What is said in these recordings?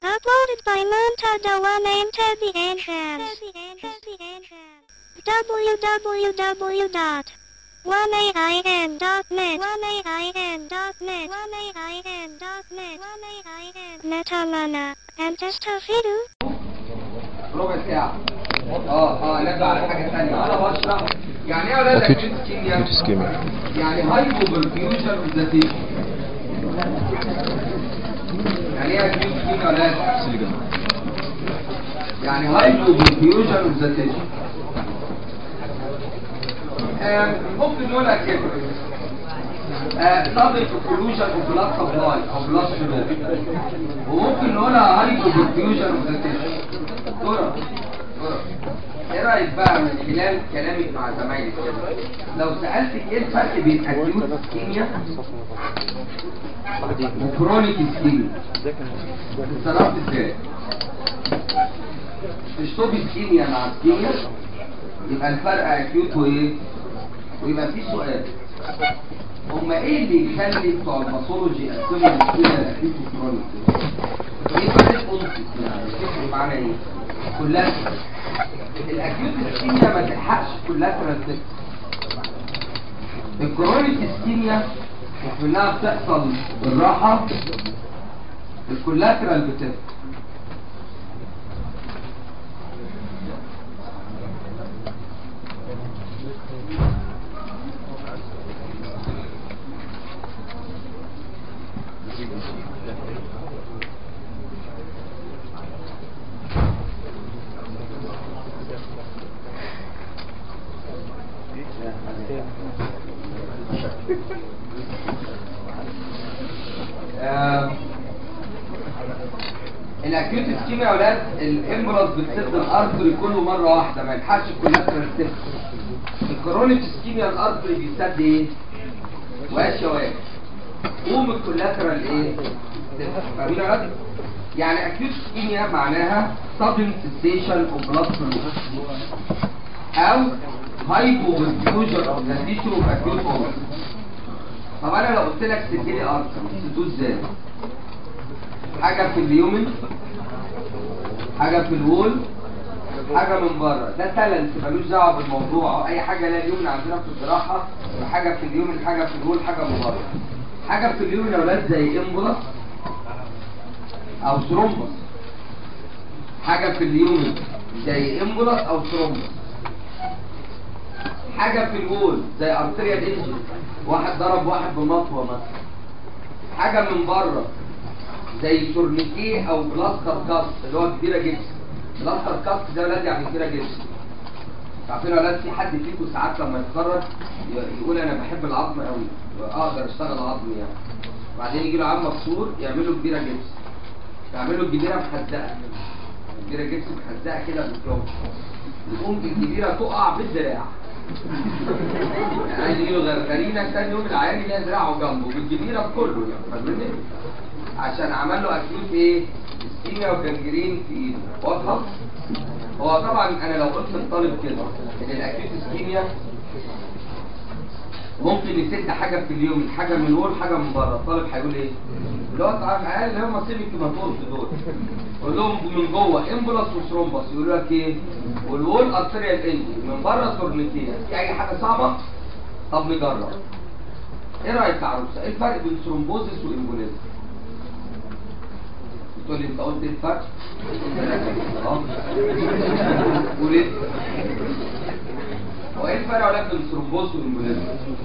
Uploaded by Montada One and Tabby Entrance. www.1ain.net 1ain.net 1ain.net Metamana and Testafidu. ربع ساعة اه اه نرجع على حاجة ثانية انا بشرح يعني ايه ولا أكيد acute أكيد ischemia؟ اسكيميا يعني هايبو برفيوجن اوف ذا تيشو يعني ايه acute ischemia ولا لا؟ سيجن يعني هايبو برفيوجن اوف ذا تيشو ممكن نقولها كده صدر كولوجن اوف بلاد سبلاي او بلاد فلو وممكن نقولها هايبو برفيوجن اوف ذا تيشو دورة دورة ايه رايك بقى من خلال كلامك مع زمايلك كده لو سالتك ايه الفرق بين اكيوت اسكيميا وكرونيك اسكيميا اتصرفت ازاي تشطب اسكيميا مع اسكيميا يبقى الفرق اكيوت وايه ويبقى في سؤال هما ايه اللي يخلي بتوع الباثولوجي يقسموا الاسكيميا لاكيوت وكرونيك ايه فرق الانصت يعني تفرق معانا ايه كلها الاكيوت اسكيميا ما تلحقش كولاترال تكس الكرونيك اسكيميا كلها بتحصل بالراحه الكولاترال بتفرق آه، الاكيوت اسكيميا يا اولاد الامبرس بتسد الارتري كله مره واحده ما يلحقش الكولاترال تفك الكرونيك اسكيميا الارتري بيسد ايه واش واش قوم الكولاترال ايه تفك. فاهمين يا اولاد يعني اكيوت اسكيميا معناها sudden cessation of blood flow او hypoperfusion of the tissue of acute organ طب انا لو قلت لك سد لي ارتر تسدوه ازاي حاجه في اليومن حاجه في الوول حاجه من بره ده تالنت ملوش دعوه بالموضوع او اي حاجه لا اليومن عندنا في الجراحه حاجه في اليومن حاجه في الوول حاجه من بره حاجه في اليومن يا اولاد زي امبولا او ثرومبس حاجه في اليومن زي امبولا او ثرومبس حاجه في الوول زي ارتريال انجن واحد ضرب واحد بمطوه مثلا حاجه من بره زي تورنيكيه او بلاستر كاست اللي هو كبيره جبس بلاستر كاست ده ولاد يعني كبيره جبس عارفين يا ولاد في حد فيكم ساعات لما يتخرج ي- يقول انا بحب العظم قوي اقدر اشتغل عظم يعني بعدين يجي له عم مكسور يعمل له كبيره جبس يعمل له الكبيره محزقه الكبيره جبس محزقه كده بالجو يقوم الكبيره تقع بالدراع عايز يجيله غرغرينه ثاني يوم العيان يلاقي دراعه جنبه بالكبيره بكله يعني فاهمني؟ عشان عمل له اكيوت ايه؟ اسكيميا وجنجرين في ايده واضحه؟ هو طبعا انا لو قلت للطالب كده ان الاكيوت اسكيميا ممكن يسد حاجه في اليوم حاجه من الول حاجه من بره الطالب هيقول ايه؟ اللي هو طبعا العيال اللي هم سيمي كيماتورز دول قول لهم من جوه امبولاس وثرومبس يقولوا لك ايه؟ والوول ارتريال انجن من بره تورنيكيه في اي حاجه صعبه؟ طب نجرب ايه رايك يا عروسه؟ ايه الفرق بين ثرومبوزس وامبوليزم؟ بتقول لي انت قلت ايه الفرق؟ اه قول ايه؟ هو ايه الفرق يا ولاد بين ثرومبوز والامبوليزم؟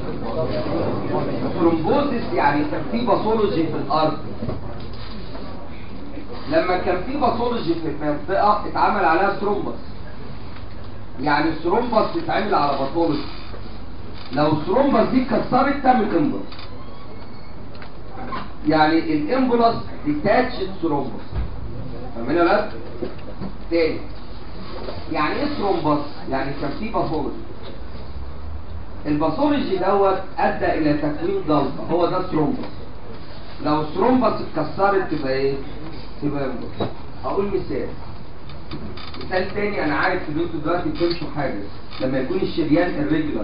ثرومبوزس يعني كان في باثولوجي في الارض لما كان في باثولوجي في المنطقه اتعمل عليها ثرومبس يعني الثرومبس بتتعمل على باثولوجي لو الثرومبس دي اتكسرت تعمل امبولس يعني الامبولس ديتاتشد ثرومبس فاهمين يا ولاد؟ تاني يعني ايه ثرومبس؟ يعني كان في باثولوجي الباثولوجي دوت ادى الى تكوين جلطه هو ده الثرومبس لو الثرومبس اتكسرت تبقى ايه؟ تبقى امبولس هقول مثال مثال تاني انا عارف ان انتوا دلوقتي بتمشوا حاجه لما يكون الشريان الريجولار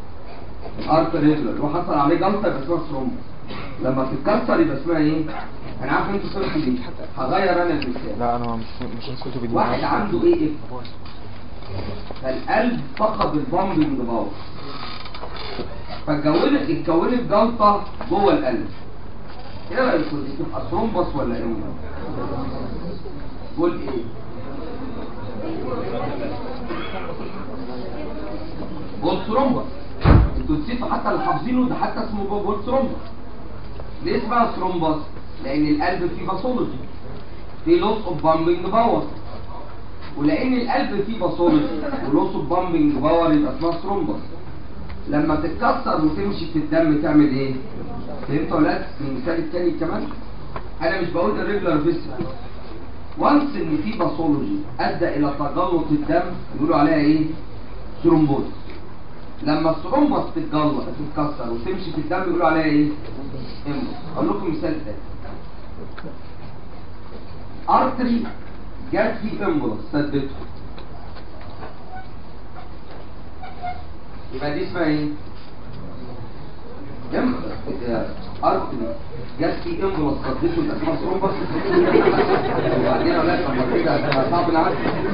الارت ريجولار وحصل عليه جلطه يبقى اسمها ثرومبس لما تتكسر يبقى اسمها ايه؟ انا عارف انتوا صرتوا دي هغير انا المثال لا انا مش مش الكتب دي واحد عنده ايه اف فالقلب فقد البامبنج باور فاتكونت اتكونت جلطه جوه القلب ايه رايكم دي تبقى ثرومبس ولا ايه قول ايه بول ثرومبس انتوا نسيتوا حتى اللي حافظينه ده حتى اسمه بول ثرومبس ليه اسمها ثرومبس لان القلب فيه باثولوجي فيه لوس اوف بامبنج باور ولان القلب فيه باثولوجي ولوس اوف بامبنج باور يبقى اسمها ثرومبس لما تتكسر وتمشي في الدم تعمل ايه فهمتوا يا ولاد المثال التاني كمان انا مش بقول الريجولار فيسيكل وانس ان في باثولوجي ادى الى تجلط الدم يقولوا عليها ايه ثرومبوز لما الثرومبس تتجلط تتكسر وتمشي في الدم يقولوا عليها ايه امبوس اقول لكم مثال تاني ارتري جات فيه امبولس سدته يبقى دي اسمها ايه؟ ام ارتري جات فيه امبولس سدته يبقى اسمها ثرومبس وبعدين يا ولاد طب ما كده هتبقى صعب نعرف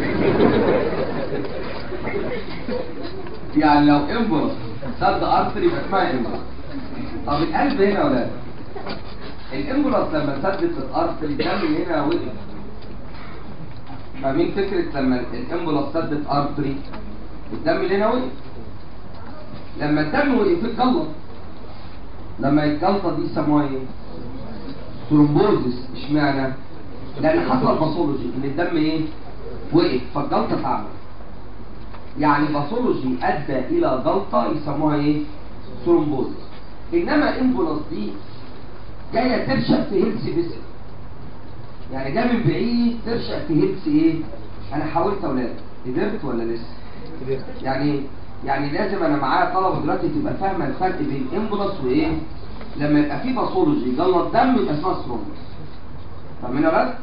يعني لو امبولس سد ارتري يبقى اسمها امبولس طب القلب هنا يا ولاد الامبولس لما سدت الارتري الدم هنا وقف فاهمين فكرة لما الامبولس سدت ارتري الدم اللي هنا وقف لما الدم وقف اتجلط لما الجلطة دي سموها ايه؟ ثرومبوزس اشمعنى؟ لان حصل باثولوجي ان الدم ايه؟ وقف فالجلطة اتعملت يعني باثولوجي ادى الى جلطة يسموها ايه؟ ثرومبوزس انما امبولس دي جايه ترشق في هيلث بس يعني جايه من بعيد ترشق في هيلث ايه انا حاولت يا اولاد قدرت ولا لسه يعني يعني لازم انا معايا طلبه دلوقتي تبقى فاهمه الفرق بين امبولس وايه لما يبقى في باثولوجي جلط دم يبقى اسمها ثرومبس فاهمين يا ولاد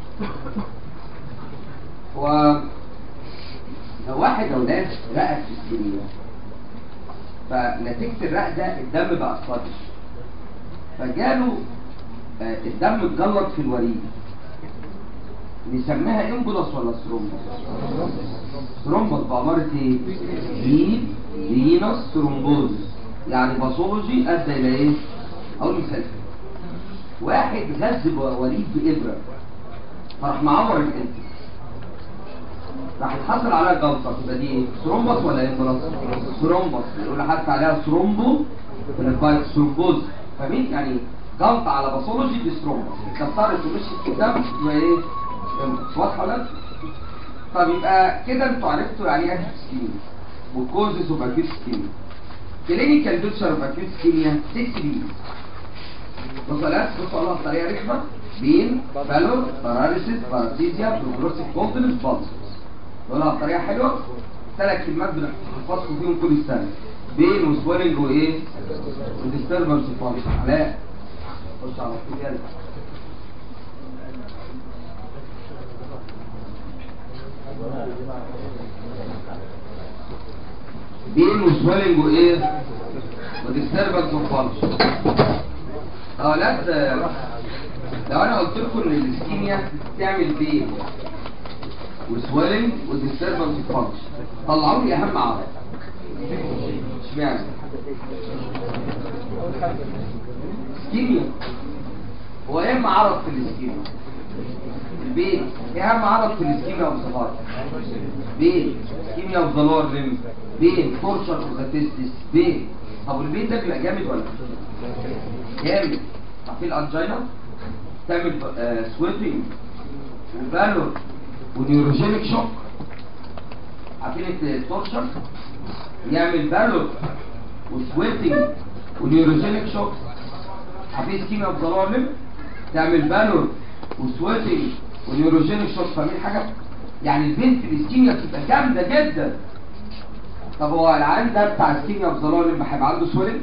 هو لو واحد يا اولاد رقد في السرير فنتيجه الرق ده الدم بقى صدش فجاله آه، الدم اتجلط في الوريد نسميها امبولس ولا ثرومبس ثرومبس بعبارة ايه فيد فينوس ثرومبوز يعني باثولوجي ادى الى ايه اقول مثال واحد غذب وريد بابره فراح معور الانت راح يتحصل عليها جلطه تبقى دي ايه ثرومبس ولا امبولس ثرومبس يقول حتى عليها ثرومبو بالبايت ثرومبوز فاهمين يعني جلطه على باثولوجي دي ثرومبس اتكسرت ومشيت في الدم يبقى ايه امبولس واضحه ولا لا؟ طب يبقى كده انتوا عرفتوا يعني ايه اكيوت سكيميا والكوزز اوف اكيوت سكيميا كلينيكال بيكتشر اوف اكيوت سكيميا 6 بي بصوا لا بصوا الله بطريقه رخمه بين بالور باراليسيس باراسيزيا بروجروسيف كونتينس بالسس نقولها بطريقه حلوه ثلاث كلمات بنحفظكم فيهم كل السنه بين وسويلنج وايه وديستربنس فانكشن علاء خش على طول يلا بين وسويلنج وايه وديستربنس فانكشن اه لا ده- لو انا قلت لكم ان الاسكيميا تعمل بين وسويلنج وديستربنس فانكشن طلعوا لي اهم عرض اشمعنى اسكيميا هو ايه اهم عرض في الاسكيميا البين ايه اهم عرض في الاسكيميا والصفات بين اسكيميا اوف ذا لور ليمب بين تورشر اوف ذا تيستس بين طب والبين ده بيبقى جامد ولا جامد في الانجينا تعمل سويتنج وبالور ونيوروجينيك شوك عارفين التورشر يعمل بالور وسويتنج ونيوروجينيك شوك عارفين سكيميا اوف ذا لور ليمب تعمل بالور وسويتنج ونيوروجينيك شوك فاهمين حاجه يعني البنت الاسكيميا بتبقى جامده جدا طب هو العيان ده بتاع السكيميا اوف ذا لور ليمب هيبقى عنده سويلنج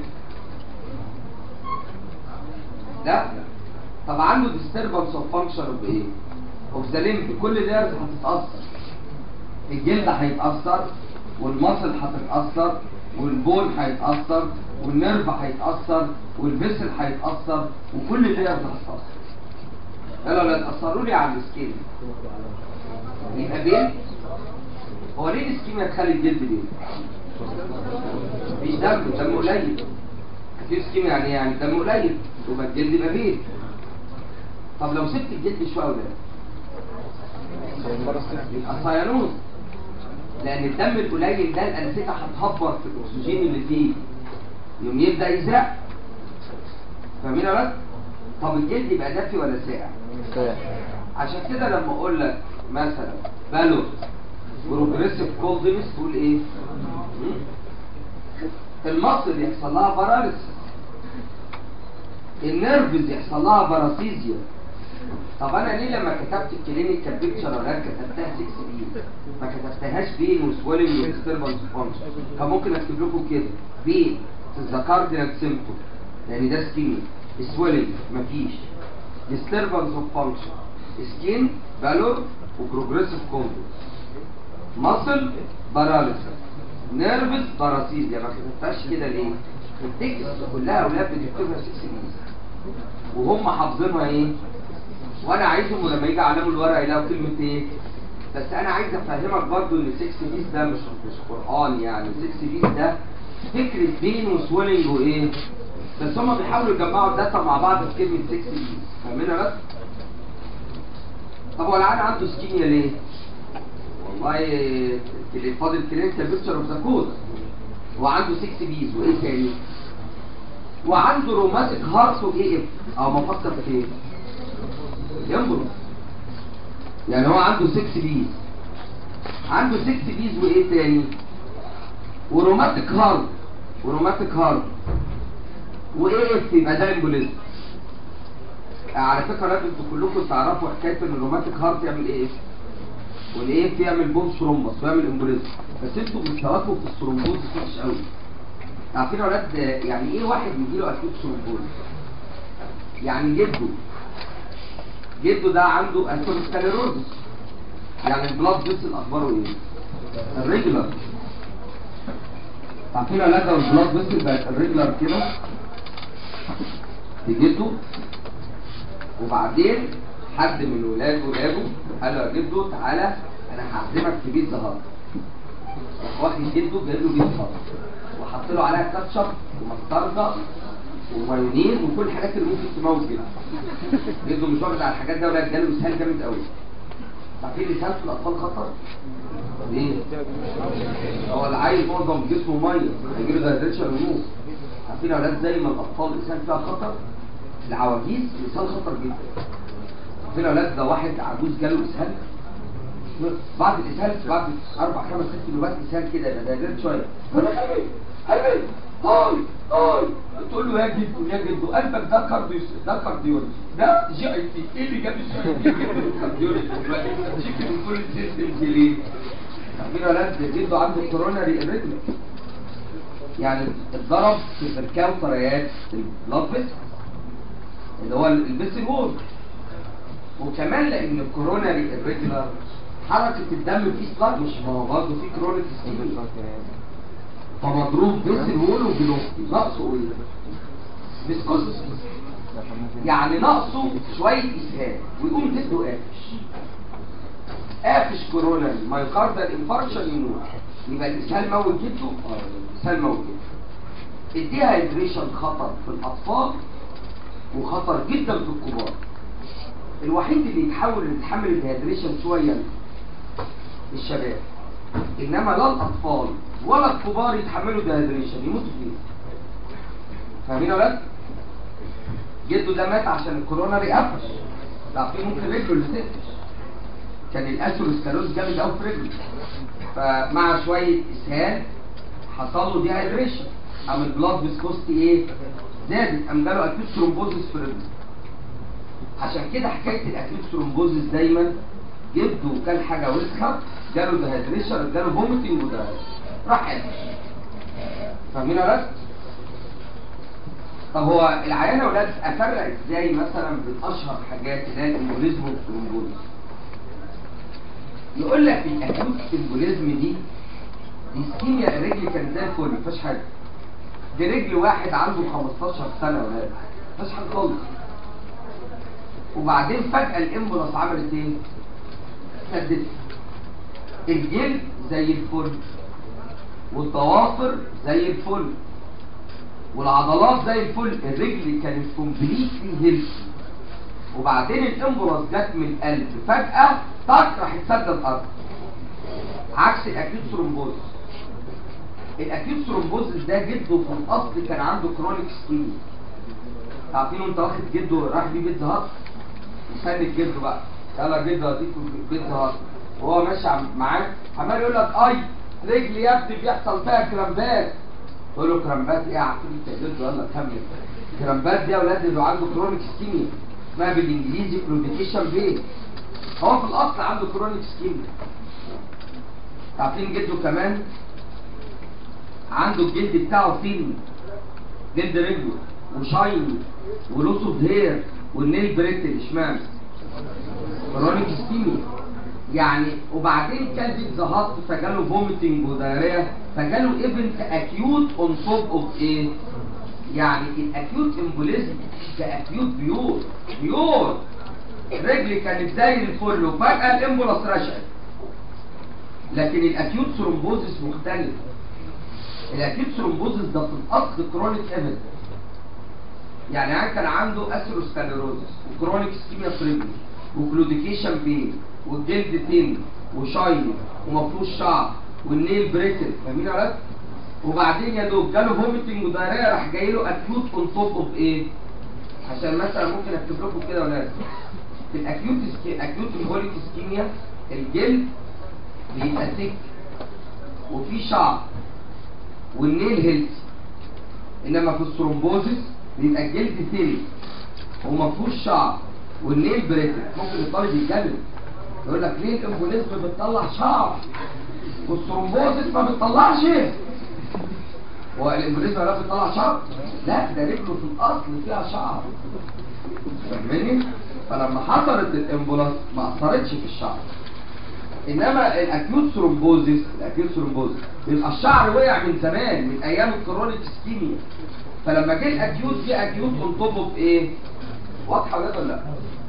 لا طب عنده disturbance of function of ايه of the limb كل layers هتتأثر الجلد هيتأثر والمصل هتتأثر والبون يلا لا تأثروا لي على السكين يبقى بين هو ليه الاسكيميا تخلي الجلد بين؟ مفيش دم دم قليل في اسكيميا يعني إيه؟ يعني دم قليل يبقى الجلد يبقى بين طب لو سبت الجلد شويه ولا الصيانوز لان الدم القليل ده الانسجه هتهبط في الاكسجين اللي فيه يوم يبدا يزرق فاهمين يا ولاد؟ طب الجلد يبقى دافي ولا ساقع؟ عشان كده لما اقول لك مثلا بالور بروجريسيف كولدنس تقول ايه؟ مم؟ المصل يحصل لها باراليسيس النيرفز يحصل لها باراسيزيا طب انا ليه لما كتبت الكلينيكال بيكتشر ولا كتبتها 6 بي ما كتبتهاش بين وسويلنج وديستربنس فانكشن كان ممكن اكتب لكم كده بين ذا كاردينال سيمبتوم يعني ده سكين سويلنج مفيش disturbance of function skin valor وبروجريسيف كوندوس muscle paralysis nervous paralysis ما كتبتهاش كده ليه التكست كلها اولاد بتكتبها 6 بيز وهم حافظينها ايه وانا عايزهم لما يجي يعلموا الورقه يلاقوا كلمه ايه بس انا عايز افهمك برضو ان 6 بيز ده مش مش قران يعني 6 بيز ده فكره بين وسويلنج وايه بس هم بيحاولوا يجمعوا الداتا مع بعض في كلمه 6 بيز فاهمينها بس طب هو العيان عنده سكيميا ليه والله اللي فاضل كلينيكال بيكتشر اوف ذا كود هو عنده 6 بيز وايه تاني وعنده روماتيك هارت وايه اف او ما فكر في ايه ينبرو يعني هو عنده 6 بيز عنده 6 بيز وايه تاني وروماتيك هارت وروماتيك هارت وايه اف يبقى ده امبوليزم على فكره لازم انتوا كلكم تعرفوا حكايه ان الروماتيك هارت يعمل ايه والايه اف يعمل بوم ثرومبس ويعمل امبوليزم بس انتوا مستواكم في الثرومبوز وحش قوي عارفين يا ولاد يعني ايه واحد يجيله اكيوت ثرومبوز يعني جده جده ده عنده اثيروسكليروزس يعني البلاد فيسل اخباره ايه الريجولار عارفين يا ولاد لو البلاد فيسل بقت الريجولار كده في جده وبعدين حد من ولاده ولاده قال له يا جدو تعالى انا هعزمك في بيتزا هات راح واخد جده جايب له بيتزا هات وحط له عليها كاتشب ومستردة ومايونيز وكل الحاجات اللي ممكن تموت كده جده مش واخد على الحاجات ده ولا جاله اسهال جامد قوي عارفين الاسهال في الاطفال خطر ليه؟ هو العيل معظم جسمه ميه هيجيله دايركشن ريموف عارفين يا اولاد زي ما الاطفال الاسهال فيها خطر العواجيز الاسهال خطر جدا عارفين يا اولاد ده واحد عجوز جاله اسهال بعد الاسهال بعد اربع خمس ست نوبات اسهال كده يبقى دايركت شويه حبيبي حبيبي هاي هاي تقول له يا جدو يا جدو قلبك ده كارديو ده كارديولوجي ده جي اي تي ايه اللي جاب الجي اي تي كارديولوجي دلوقتي شكل من كل السيستمز ليه؟ عارفين يا ولاد جدو عنده كوروناري اريتميا يعني اتضرب في بركاو طريات البلاد فيسل اللي هو البيسل وول وكمان لان الكوروناري الريجولار حركه الدم فيه سلاج مش ما هو برضه فيه كرونيك سكيميا فمضروب بيسل وول وبلوستي ناقصه ايه؟ فيسكوسيتي يعني ناقصه شويه اسهال ويقوم جسمه قافش قافش كوروناري مايوكاردال انفاركشن يموت يبقى الاسهال موت جده اه الاسهال موت جده الديهايدريشن خطر في الاطفال وخطر جدا في الكبار الوحيد اللي يتحول يتحمل الديهايدريشن شويه الشباب انما لا الاطفال ولا الكبار يتحملوا ديهايدريشن يموتوا فيه فاهمين يا ولاد جده ده مات عشان الكوروناري قفش عارفين ممكن رجله اللي تقفش كان الاثيروسكلوز جامد قوي في رجله فمع شويه اسهال حصل له ديهايدريشن قام البلاد فيسكوستي ايه زادت قام جاله اكيوت ثرومبوزس في رجله عشان كده حكايه الاكيوت ثرومبوزس دايما جده كان حاجه وسخه جاله ديهايدريشن جاله فوميتنج وده راح قافش فاهمين يا ولاد؟ طب هو العيان يا ولاد افرق ازاي مثلا بين اشهر حاجات اللي هي الامبوليزم والثرومبوزس يقول لك الاكيوت سيمبوليزم دي دي سكيميا الرجل كان زي الفل مفيهاش حاجه دي رجل واحد عنده 15 سنه ولا مفيهاش حاجه خالص وبعدين فجأة الامبولس عملت ايه؟ سدت الجلد زي الفل والضوافر زي الفل والعضلات زي الفل الرجل كانت كومبليتلي هيلثي وبعدين الامبولس جت من القلب فجأة طق راح تسد الارض عكس الاكيوت ثرومبوز الاكيوت ثرومبوز ده جده في الاصل كان عنده كرونيك سكيميا عارفين انت واخد جده راح بيه بيتزا هات مستني جده بقى يلا جده هديكوا بيتزا هات وهو ماشي عم- معاه عمال يقول لك اي رجلي يا ابني بيحصل فيها كرامبات تقول له كرامبات ايه يا عفريت يا جده يلا كمل كرامبات دي يا اولاد اللي عنده كرونيك سكيميا اسمها بالانجليزي كلوديكيشن بين هو في الاصل عنده كرونيك سكيميا عارفين جده كمان عنده الجلد بتاعه فين جلد رجله وشايني ولوس اوف هير والنيل بريتل اشمعنى كرونيك سكيميا يعني وبعدين كان بيتزا هات فجاله فوميتنج ودايريا فجاله ايفنت اكيوت اون توب اوف ايه يعني الاكيوت امبوليزم ده اكيوت بيور بيور رجلي كانت زي الفل وفجاه الامبولاس رشقت لكن الاكيوت ثرومبوزس مختلف الاكيوت ثرومبوزس ده في الاصل كرونيك ايفنت يعني يعني كان عنده اثيروسكليروزس وكرونيك سكيميا في رجله وكلوديكيشن بين والجلد تين وشايني ومفروش شعر والنيل بريتل فاهمين يا ولاد؟ وبعدين يا دوب جاله فوميتنج ودايريا راح جاي له اكيوت اون توب اوف ايه؟ عشان مثلا ممكن اكتب لكم كده يا ولاد في الاكيوت سكي... اكيوت امبوليك سكيميا الجلد بيبقى سك وفي شعر والنيل هيلثي انما في الثرومبوزس بيبقى الجلد ثري وما فيهوش شعر والنيل بريتل ممكن الطالب يتكلم يقول لك ليه الامبوليزم بتطلع شعر والثرومبوزس ما بتطلعش هو الامبوليزم لا بتطلع شعر لا ده رجله في الاصل فيها شعر فاهمني فلما حصلت الامبولاس ما اثرتش في الشعر انما الاكيوت ثرومبوزس الاكيوت ثرومبوزس بيبقى الشعر وقع من زمان من ايام الكرونيك سكيميا فلما جه الاكيوت جه اكيوت اون توب اوف ايه واضحه ولا لا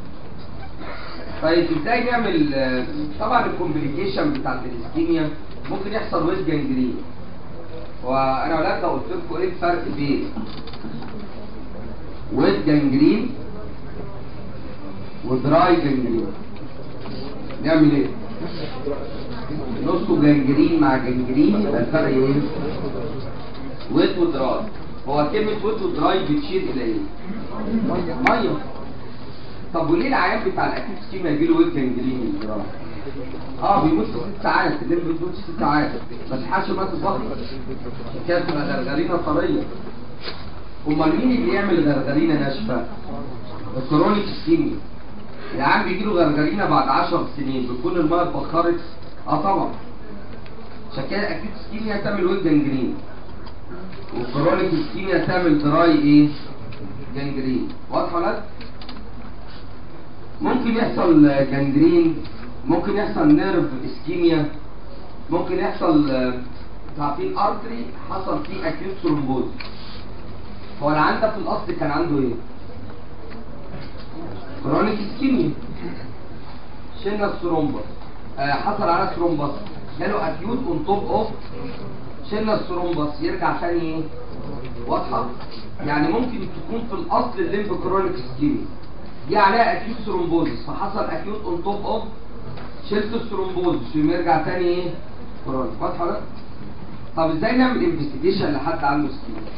طيب ازاي نعمل آه، طبعا الكومبليكيشن بتاعت الاسكيميا ممكن يحصل ويز جانجرين وانا ولاد لو قلت لكم ايه الفرق بين ويز جانجرين ودراي جانجرين نعمل ايه نصه جانجرين مع جانجرين يبقى الفرق ايه ويت ودراي هو كلمة ويت ودراي بتشير الى ايه ميه طب وليه العيان بتاع الاكيد سكيما يجيله ويت جانجرين ودراي اه بيموت في ست ساعات الليل بيموت في ست ساعات ما تلحقش مات البطن كانت تبقى غرغرينه طريه امال مين اللي يعمل غرغرينه ناشفه الكرونيك سكيميا العيان بيجي له غرغرينه بعد 10 سنين بتكون الميه اتبخرت اه طبعا عشان كده اكيد سكيميا تعمل ويت جانجرين والكرونيك سكيميا تعمل دراي ايه جانجرين واضحه ولا لا؟ ممكن يحصل جانجرين ممكن يحصل نيرف اسكيميا ممكن يحصل آه، عارفين ارتري حصل فيه اكيوت ثرومبوز هو اللي عندك في الاصل كان عنده ايه كرونيك اسكيميا شلنا الثرومبس آه حصل على ثرومبس جاله اكيوت اون توب اوف شلنا الثرومبس يرجع تاني ايه واضحه يعني ممكن تكون في الاصل الليمب كرونيك اسكيميا دي عليها اكيوت ثرومبوزس فحصل اكيوت اون توب اوف شلت الثرومبوزس ويرجع تاني ايه كرونيك واضحه ولا لا؟ طب ازاي نعمل انفستيجيشن لحد عنده سكيميا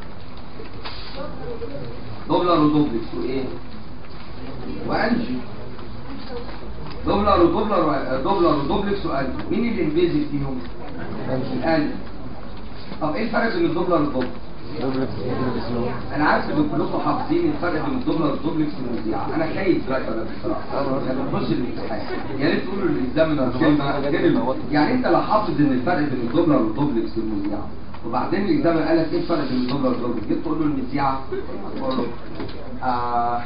دوبلر ودوبلكس وايه وانجيو دوبلر ودوبلر و- دوبلر ودوبلكس وانجيو مين اللي انفيزيف فيهم الانجيو طب ايه الفرق بين الدوبلر والدوبلكس انا عارف ان كلكم حافظين الفرق بين الدوبلر والدوبلكس والمذيعه انا خايف دلوقتي ولا بصراحه يعني نخش الامتحان يا ريت تقولوا للاكزامينر كلمه غير ال- يعني انت لو حافظ ان الفرق بين الدوبلر والدوبلكس والمذيعه وبعدين الاكزامينر قال لك ايه الفرق بين الدوبلر والدوبلكس جيت تقول له المذيعه تقول له آه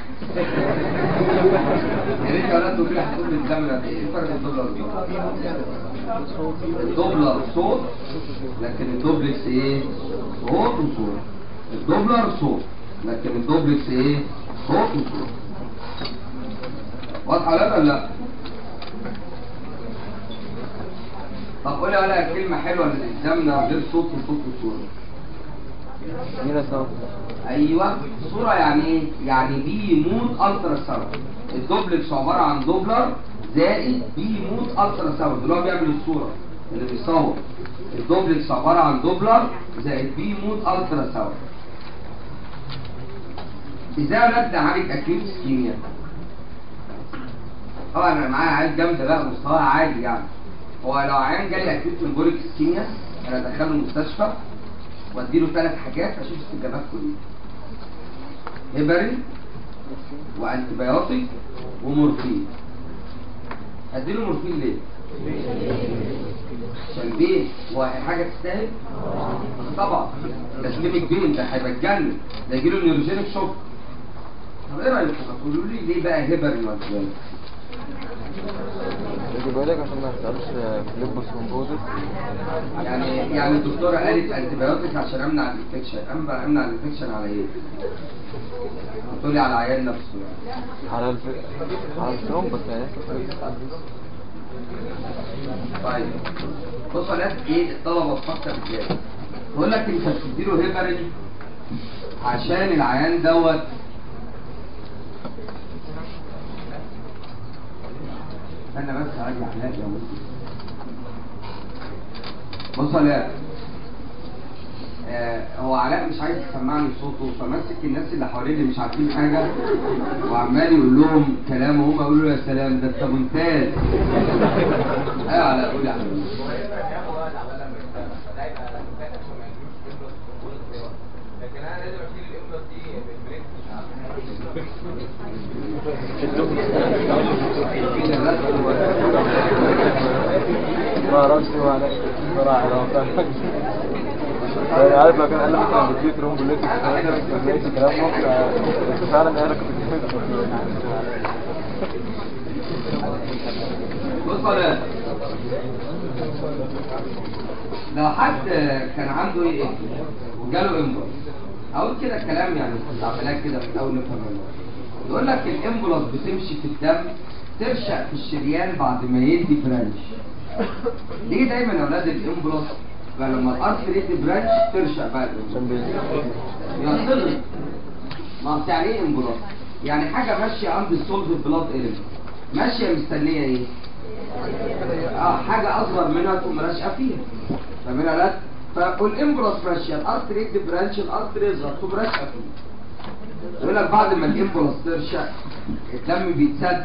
يا ريت يا ولاد تقول لي هتقول للاكزامينر ايه الفرق بين الدوبلر والدوبلكس الدوبلر صوت لكن الدوبلكس ايه صوت وصوت الدوبلر صوت لكن الدوبلكس ايه صوت وصوت واضحه ولا لا طب قولي ولا كلمه حلوه للقدامنا غير صوت وصوت وصوره مين صوت ايوه صوره يعني ايه يعني بي مود الترا ساوند الدوبلكس عباره عن دوبلر زائد بي مود الترا ساوند اللي هو بيعمل الصوره اللي بيصور الدوبلكس عباره عن دوبلر زائد بي مود الترا ساوند ازاي اولاد نعالج اكيوت اسكيميا طبعا انا معايا عيال جامده بقى مستواها عالي يعني هو لو عيان جالي اكيوت امبوليك اسكيميا انا ادخله المستشفى واديله ثلاث حاجات اشوف استجابات كلها هيبرين وانتبيوتيك ومورفين اديله مورفين ليه عشان بيه هو حاجه تستاهل طبعا ده سليمك بين ده هيبقى اتجنن ده يجيله نيوروجينيك شوك طب ايه رايكم تقولوا لي ليه بقى هيبرين وانتبيوتيك يجي بالك عشان ما يحصلش فليبوس ومبوزس يعني يعني الدكتوره قالت انتبيوتيك عشان امنع الانفكشن امنع امنع الانفكشن على ايه؟ بتقولي على العيان نفسه يعني على الف... على الثرومبس يعني طيب بص يا ناس ايه الطلبه بتفكر ازاي؟ بقول لك انت بتديله هيبرين عشان العيان دوت انا بس راجع علاج يا ولدي بص يا علاء آه هو علاء مش عايز يسمعني صوته فماسك الناس اللي حواليه اللي مش عارفين حاجه وعمال يقول لهم كلام وهم يقولوا له يا سلام ده انت ممتاز ايوه يا علاء قول يا حبيبي ما راسي وعلى صراحة لو كان يعني عارف لو كان قال لك مثلا بتجيب ترومبوليتك بتجيب كلام ممكن بس فعلا انا كنت بص يا علاء لو حد كان عنده ايه وجاله امبولس اقول كده كلام يعني تعملها كده في الاول نفهم منه يقول لك الامبولس بتمشي في الدم ترشق في الشريان بعد ما يدي برانش ليه دايما يا اولاد الامبولس فلما الارض يدي برانش ترشق بقى الامبولس عشان بي يا صدق ما أصل يعني ايه امبولس يعني حاجه ماشيه عند السولف بلاد ايلمنت ماشيه مستنيه ايه اه حاجه اصغر منها تقوم راشقه فيها فاهمين ولا لا فالامبولس ماشيه الارض يدي برانش الارض يصغر تقوم راشقه فيه يقول لك بعد ما الامبولس ترشق الدم بيتسد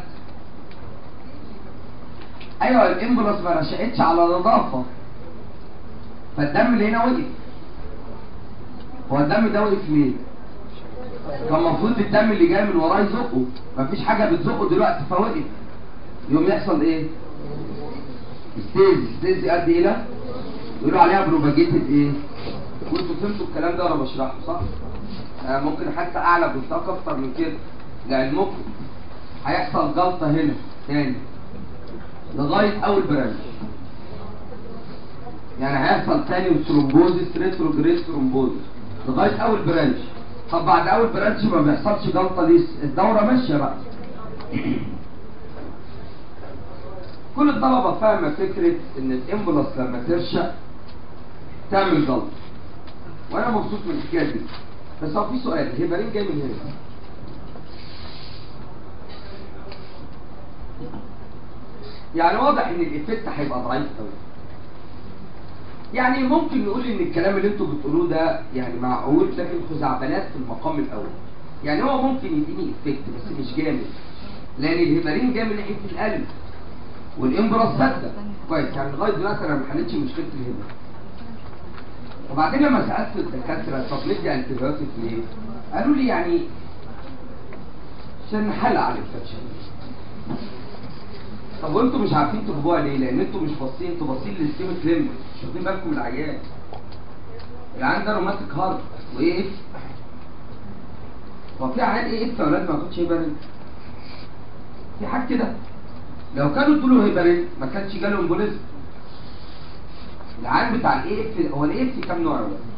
ايوه الامبولس ما رشقتش على نظافه فالدم اللي هنا وقف هو الدم ده وقف ليه؟ كان المفروض الدم اللي جاي من وراه يزقه مفيش حاجه بتزقه دلوقتي فوقف يوم يحصل ايه؟ ستيز ستيز قد ايه ده؟ يقولوا عليها بروباجيتد ايه؟ وانتوا فهمتوا الكلام ده وانا بشرحه صح؟ آه ممكن حتى اعلى بنطاق اكتر من كده لعلمكم هيحصل جلطه هنا تاني لغايه اول برانش يعني هيحصل تاني ثرومبوزيس ريتروجريد ثرومبوزيس لغايه اول برانش طب بعد اول برانش ما بيحصلش جلطه ليه الدوره ماشيه بقى كل الطلبه فاهمه فكره ان الامبولس لما ترشق تعمل جلطه وانا مبسوط من الحكايه دي بس هو في سؤال الهيبرين جاي من هنا يعني واضح ان الايفكت هيبقى ضعيف قوي يعني ممكن نقول ان الكلام اللي انتوا بتقولوه ده يعني معقول لكن خزعبلات في المقام الاول يعني هو ممكن يديني افكت بس مش جامد لان الهيبرين جاي من ناحيه القلب والامبراس سادة كويس يعني لغايه دلوقتي انا ما حلتش مشكله الهيبرين وبعدين لما سالت الدكاتره طب ندي انتيبيوتيك ليه؟ قالوا لي يعني عشان نحل على الانفكشن طب وانتوا مش عارفين تجيبوها ليه؟ لان انتوا مش باصين انتوا باصين للسكيميك ليمب مش واخدين بالكم من العيان العيان ده روماتيك هارت وايه اف هو في عيان ايه اف يا ولاد ما ياخدش هيبرين في حاجه كده لو كانوا ادوا له هيبرين ما كانش جاله امبوليزم العيان بتاع الاي اف هو الاي اف كام نوع يا ولاد؟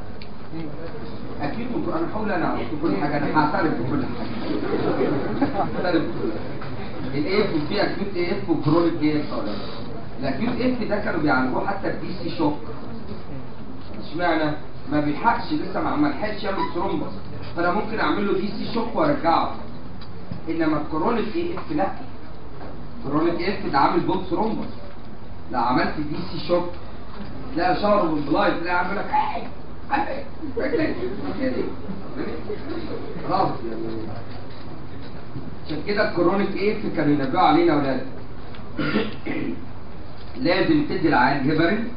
اكيد ممكن انا هحاول انا اعرف كل حاجه انا هعترف بكل حاجه هعترف بكل حاجه الاف وفي اكيوت اي اف وكرونيك اي اف الاكيوت اف ده كانوا بيعالجوه حتى بدي سي شوك اشمعنى ما بيلحقش لسه ما ما لحقش يعمل ثرومبس فانا ممكن اعمل له دي سي شوك وارجعه انما الكرونيك اي اف لا كرونيك اي اف ده عامل بوب ثرومبس لو عملت دي سي شوك تلاقي شعره بالبلايت تلاقي عامل لك رجلك كده. خلاص يعني عشان كده الكرونيك ايه كانوا ينبهوا علينا يا اولاد لازم تدي العيان هيبرين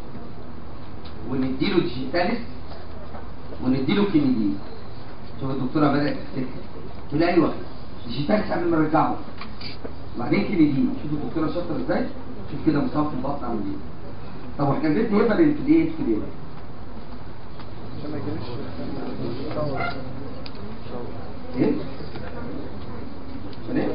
ونديله ديجيتاليس ونديله كينيدين شوف الدكتوره بدات تفتكر تقول ايوه ديجيتاليس قبل ما نرجعه وبعدين كينيدين شوف الدكتوره شاطره ازاي شوف كده مصاب في البطن عامل ايه طب واحنا بندي هيبرين في الايه في الايه عشان ما يجيليش ايه عشان ايه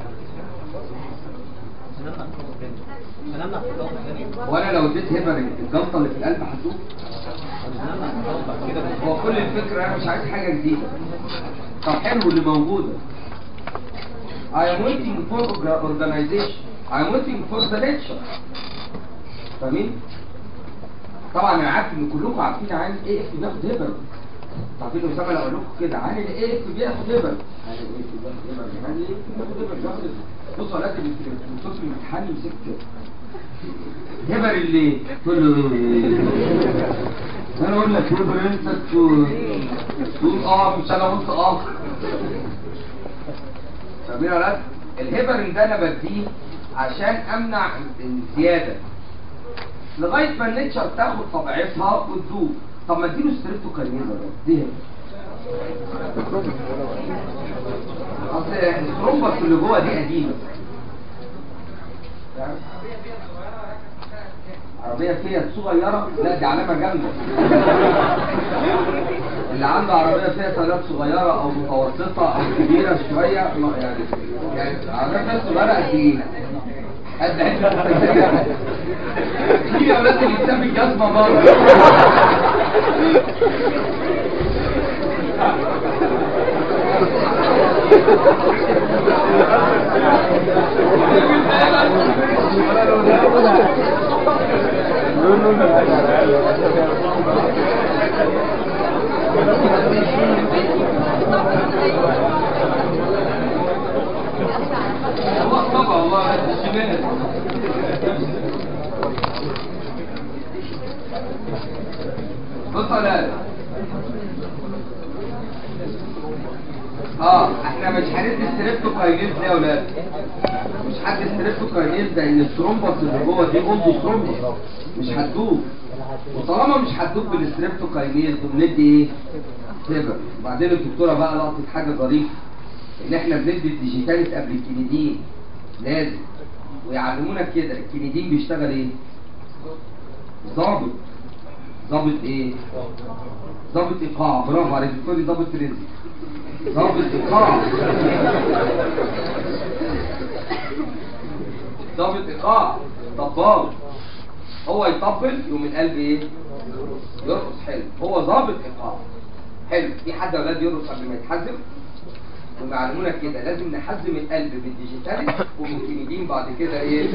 هنمنع التطور الثاني وانا لو اديت هيبرين الجلطه اللي في القلب هتدوب هنمنع التطور بعد كده هو كل الفكرة أنا مش عايز حاجة جديدة طب حلو اللي موجودة I am waiting for orga- organization I am waiting for the lecture فاهمين؟ طبعا أنا عارف إن كلكم عارفين عن إيه إف بياخد هبل عارفين أسامة لو أقول لكم كده عن الإيه إف بياخد هبل عن الإيه إف بياخد هبل عن الإيه إف بياخد هبل بياخد هبل بصوا على قد الدكتور الامتحان يمسك كده هبل اللي تقول له انا اقول لك هبل انت تقول تقول اه مش انا قلت اه فاهمين ولا لا؟ الهبرين ده انا بديه عشان امنع الزياده لغايه ما النيتشر تاخد طبيعتها وتذوب طب ما اديله ستريبتوكاينيز ولا دي اصل الترومبس اللي جوه دي قديمه فاهم؟ عربية فيها صغيرة لا دي علامة جامدة اللي عنده عربية فيها سيارات صغيرة أو متوسطة أو كبيرة شوية ما- يعني يعني عربية فيها صغيرة قد إيه؟ قد علبة في يا ولاد اللي يسمي الجزمة بره الله طبعا الله الشمال بص يا ولاد اه احنا مش هندي ستريبتوكاينيز ده يا ولاد مش هدي ستريبتوكاينيز ده ان الثرومبس اللي جوه دي اوضه ثرومبس مش هتدوب وطالما مش هتدوب بالستريبتوكاينيز بندي ايه؟ سيبر وبعدين الدكتوره بقى لقطت حاجه ظريفه ان احنا بندي الديجيتاليس قبل الكينيدين لازم ويعلمونا كده الكينيدين بيشتغل ايه؟ ضابط ضابط ايه؟ ضابط ايقاع برافو عليك بتقولي ضابط رزق ضابط ايقاع ضابط ايقاع طبال هو يطبل يقوم القلب ايه؟ يرقص حلو هو ضابط ايقاع حلو في حد يا اولاد يرقص قبل ما يتحزم ومعلمونا كده لازم نحزم القلب بالديجيتال وممكن بعد كده ايه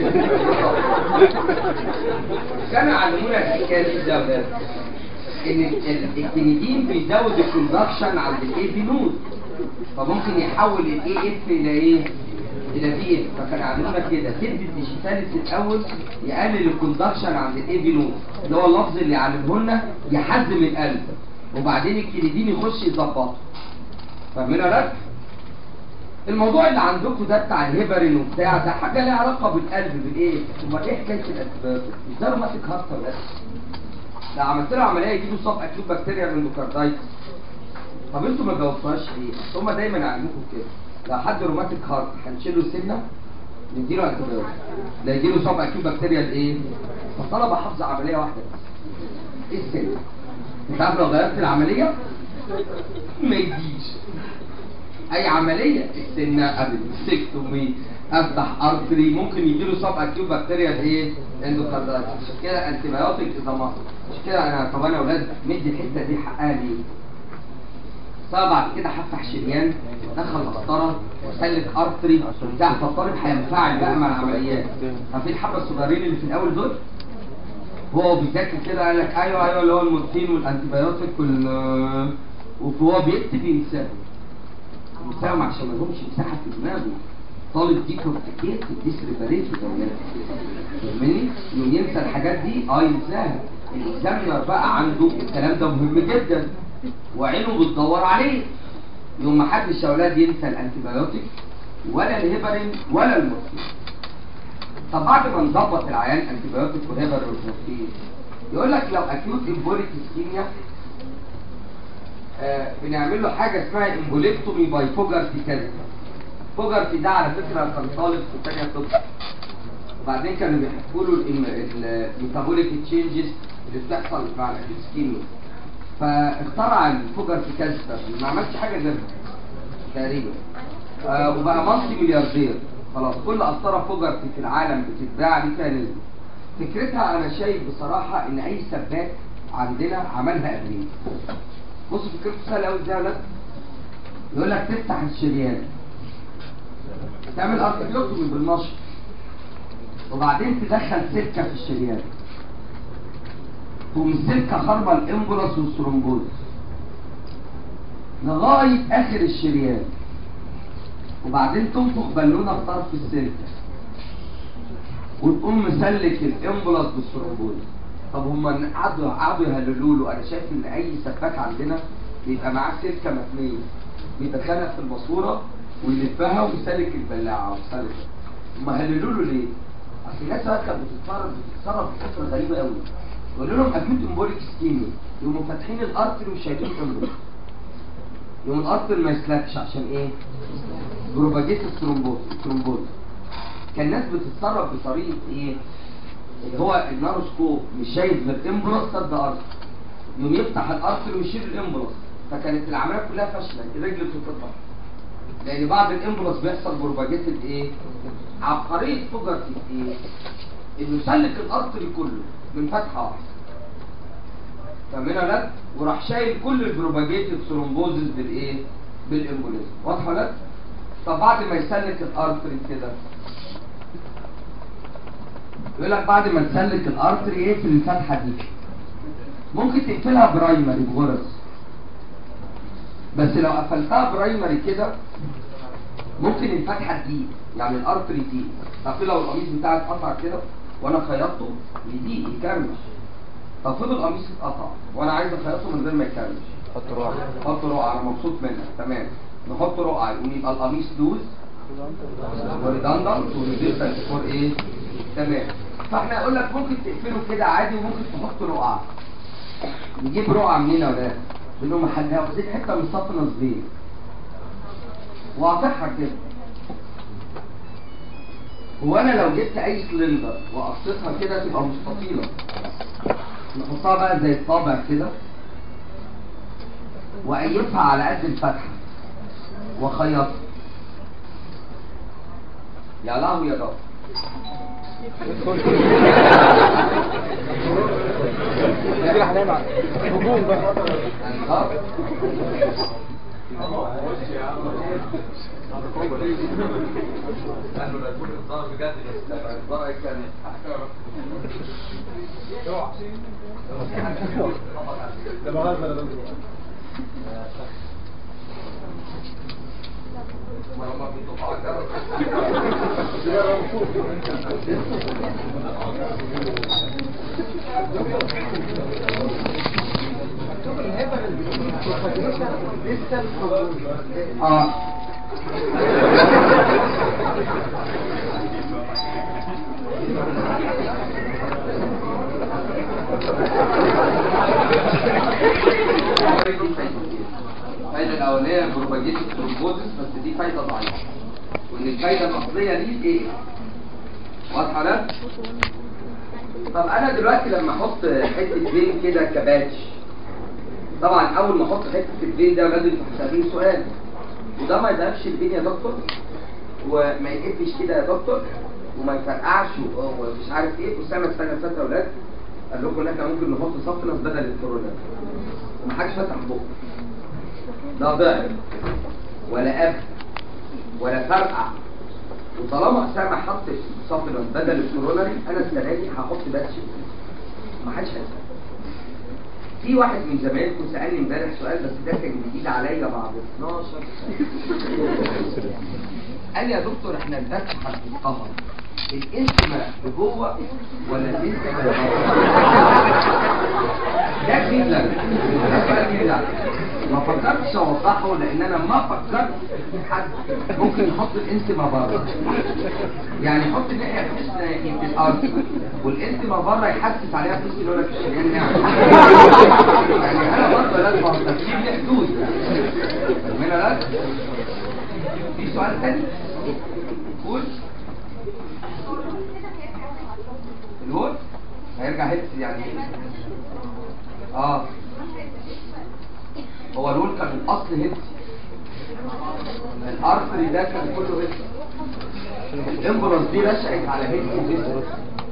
كانوا علمونا الحكايه دي ده وده ان ال- ال- الكنيدين بيزود الكوندكشن عند الاي بي نود فممكن يحول الاي اف الى ايه الى في اف فكان علمونا كده تدي الديجيتاليس الاول يقلل الكوندكشن عند الاي بي نود اللي هو اللفظ اللي علمه لنا يحزم القلب وبعدين الكنيدين يخش يظبطه فاهمين ولا لا؟ الموضوع اللي عندكم ده بتاع الهيبرين وبتاع ده حاجه ليها علاقه بالقلب بالايه؟ امال ايه حكايه الاسباب؟ مش ده روماتيك هارت بس لو عملت له عمليه يجيله صاب اكيوت بكتيريا من اندوكاردايتس طب انتوا ما جاوبتوهاش ليه؟ أصل هما دايما يعلموكم كده لو حد روماتيك هارت هنشيل له سنه نديله انتبيوتيك لا يجيله صاب اكيوت بكتيريا الايه؟ فطلب حافظ عمليه واحده بس ايه السنه؟ انت عارف لو غيرت العمليه ما يجيش اي عمليه السنه قبل السكتومي افتح ارتري ممكن يجي له سب اكيوت بكتيريا ايه اندوكاردايتس عشان كده انتي بايوتيك اذا ما عشان كده انا طب انا يا اولاد مدي الحته دي حقها ليه فبعد كده هفتح شريان دخل قسطره وسلك ارتري بتاع فالطالب هينفعل بقى مع العمليات ففي الحبه الصغيرين اللي في الاول دول هو بيذاكر كده قال لك ايوه ايوه اللي هو المورفين والانتيبيوتيك وال وهو بيكتب ينساه ينساهم عشان ما لهمش مساحه في دماغه طالب دي كورتيكيت ديسريبريت فاهمني؟ انه ينسى الحاجات دي اه ينساها الاكزامينر بقى عنده الكلام ده مهم جدا وعينه بتدور عليه يوم ما حدش يا اولاد ينسى الانتيبيوتيك ولا الهيبرين ولا المورفين طب بعد ما نظبط العيان انتيبيوتيك وهيبرين والمورفين يقول لك لو اكيوت امبوليك اسكيميا آه بنعمل له حاجه اسمها امبوليكتومي باي فوجرتي كذا فوجرتي ده على فكره كان طالب في ثانيه طب وبعدين كانوا بيحكوا له الميتابوليك تشينجز اللي بتحصل مع الاكيوت اسكيميا فاخترع الفوجرتي كاستر ما عملش حاجه غيرها تقريبا آه وبقى مالتي ملياردير خلاص كل قسطره فوجرتي في العالم بتتباع دي فيها نسبه فكرتها انا شايف بصراحه ان اي سباك عندنا عملها قبلين بصوا فكرته سهله قوي ازاي يا ولاد يقول لك تفتح الشريان تعمل ارتكلوكتومي بالنشر وبعدين تدخل سلكه في الشريان تقوم السلكه خربه الامبولس والثرومبوز لغايه اخر الشريان وبعدين تنفخ بالونه في طرف السلكه وتقوم مسلك الامبولس بالثرومبوز طب هم قعدوا قعدوا يهللوا له انا شايف ان اي سباك عندنا بيبقى معاه سلكه متنيه بيدخلها في الماسوره ويلفها ويسلك البلاعه ويسلك هم هللوا له ليه؟ اصل الناس بقى كانت بتتصرف بتتصرف بفكره غريبه قوي يقولوا لهم اكيوت امبوليك سكيمي يقوموا فاتحين الارتري وشايلين الامبوليك يقوم الارتري ما يسلكش عشان ايه؟ بروباجيت الثرومبوز الثرومبوز كان الناس بتتصرف بطريقه ايه؟ اللي هو الناروسكوب مش شايف غير امبولوس صد ارض يقوم يفتح الارتري ويشيل الامبولوس فكانت العمليه كلها فاشله الرجل بتتقطع لان بعد الامبولوس بيحصل بروباجيتد ايه عبقريه فوجرتي ايه انه سلك الارتري كله من فتحه واحده فاهمين ولا لا وراح شايل كل البروباجيتد ثرومبوزز بالايه بالامبوليزم واضحه ولا لا طب بعد ما يسلك الارتري كده يقول لك بعد ما تسلك الارتري يقفل الفتحه دي ممكن تقفلها برايمري بغرز بس لو قفلتها برايمري كده ممكن الفتحه تضيق يعني الارتري تضيق طب لو القميص بتاعي اتقطع كده وانا خيطته يضيق يكرمش طب فضل القميص اتقطع وانا عايز اخيطه من غير ما يكرمش حط روح حط رقعه انا مبسوط منها تمام نحط رقعه يقوم يبقى القميص لوز وريدندنت وريزيستنت فور ايه تمام فاحنا نقول لك ممكن تقفله كده عادي وممكن تحط رقعه نجيب رقعه منين يا ولاد بنقول محلها واخدين حته من صف نصبين واقطعها كده هو انا لو جبت اي سلندر وقصيتها كده تبقى مستطيله نحطها بقى زي الطابع كده واقيفها على قد الفتحه واخيطها يا لهوي يا ضغط كده هنعمل هجوم بقى ده بغزل يا دكتور اه الفايدة الأولية بروباجيت الثرومبوزس بس دي فايدة ضعيفة وإن الفايدة الأصلية ليه إيه؟ واضحة لا؟ طب أنا دلوقتي لما أحط حتة فين كده كباتش طبعا أول ما أحط حتة الفين ده لازم تسألين سؤال وده ما يذهبش الفين يا دكتور وما يقفش كده يا دكتور وما يفرقعش و- ومش عارف ايه اسامه استنى استنى يا اولاد قال لكم ان احنا ممكن نحط صفنس بدل الكورونا ومحدش فتح بقه لا ضعف ولا أب ولا فرقع وطالما أسامة حط سبلمنت بدل الكورونري أنا السنة دي هحط باتش ما حدش هيسأل في واحد من زمايلكم سألني امبارح سؤال بس ده كان جديد عليا بعد 12 سنة قال لي يا دكتور احنا الباتش هتتقهر الانتماء لجوه ولا الانتماء لبره؟ ده جديد لك ده سؤال جديد عليا ما فكرتش اوضحه لان انا ما فكرت حد ممكن يحط الانتماء بره يعني يحط ناحيه في ناحيه الارض والانتماء بره يحسس عليها فلوس يقول لك الشريان نعم يعني انا برضه لازم التفكير له حدود من لازم في سؤال تاني قول الهول هيرجع هيلث يعني ايه؟ اه هو الهول كان الاصل هيلث الارتري ده كان كله هيلث الامبولانس دي رشقت على هيلث وهيلث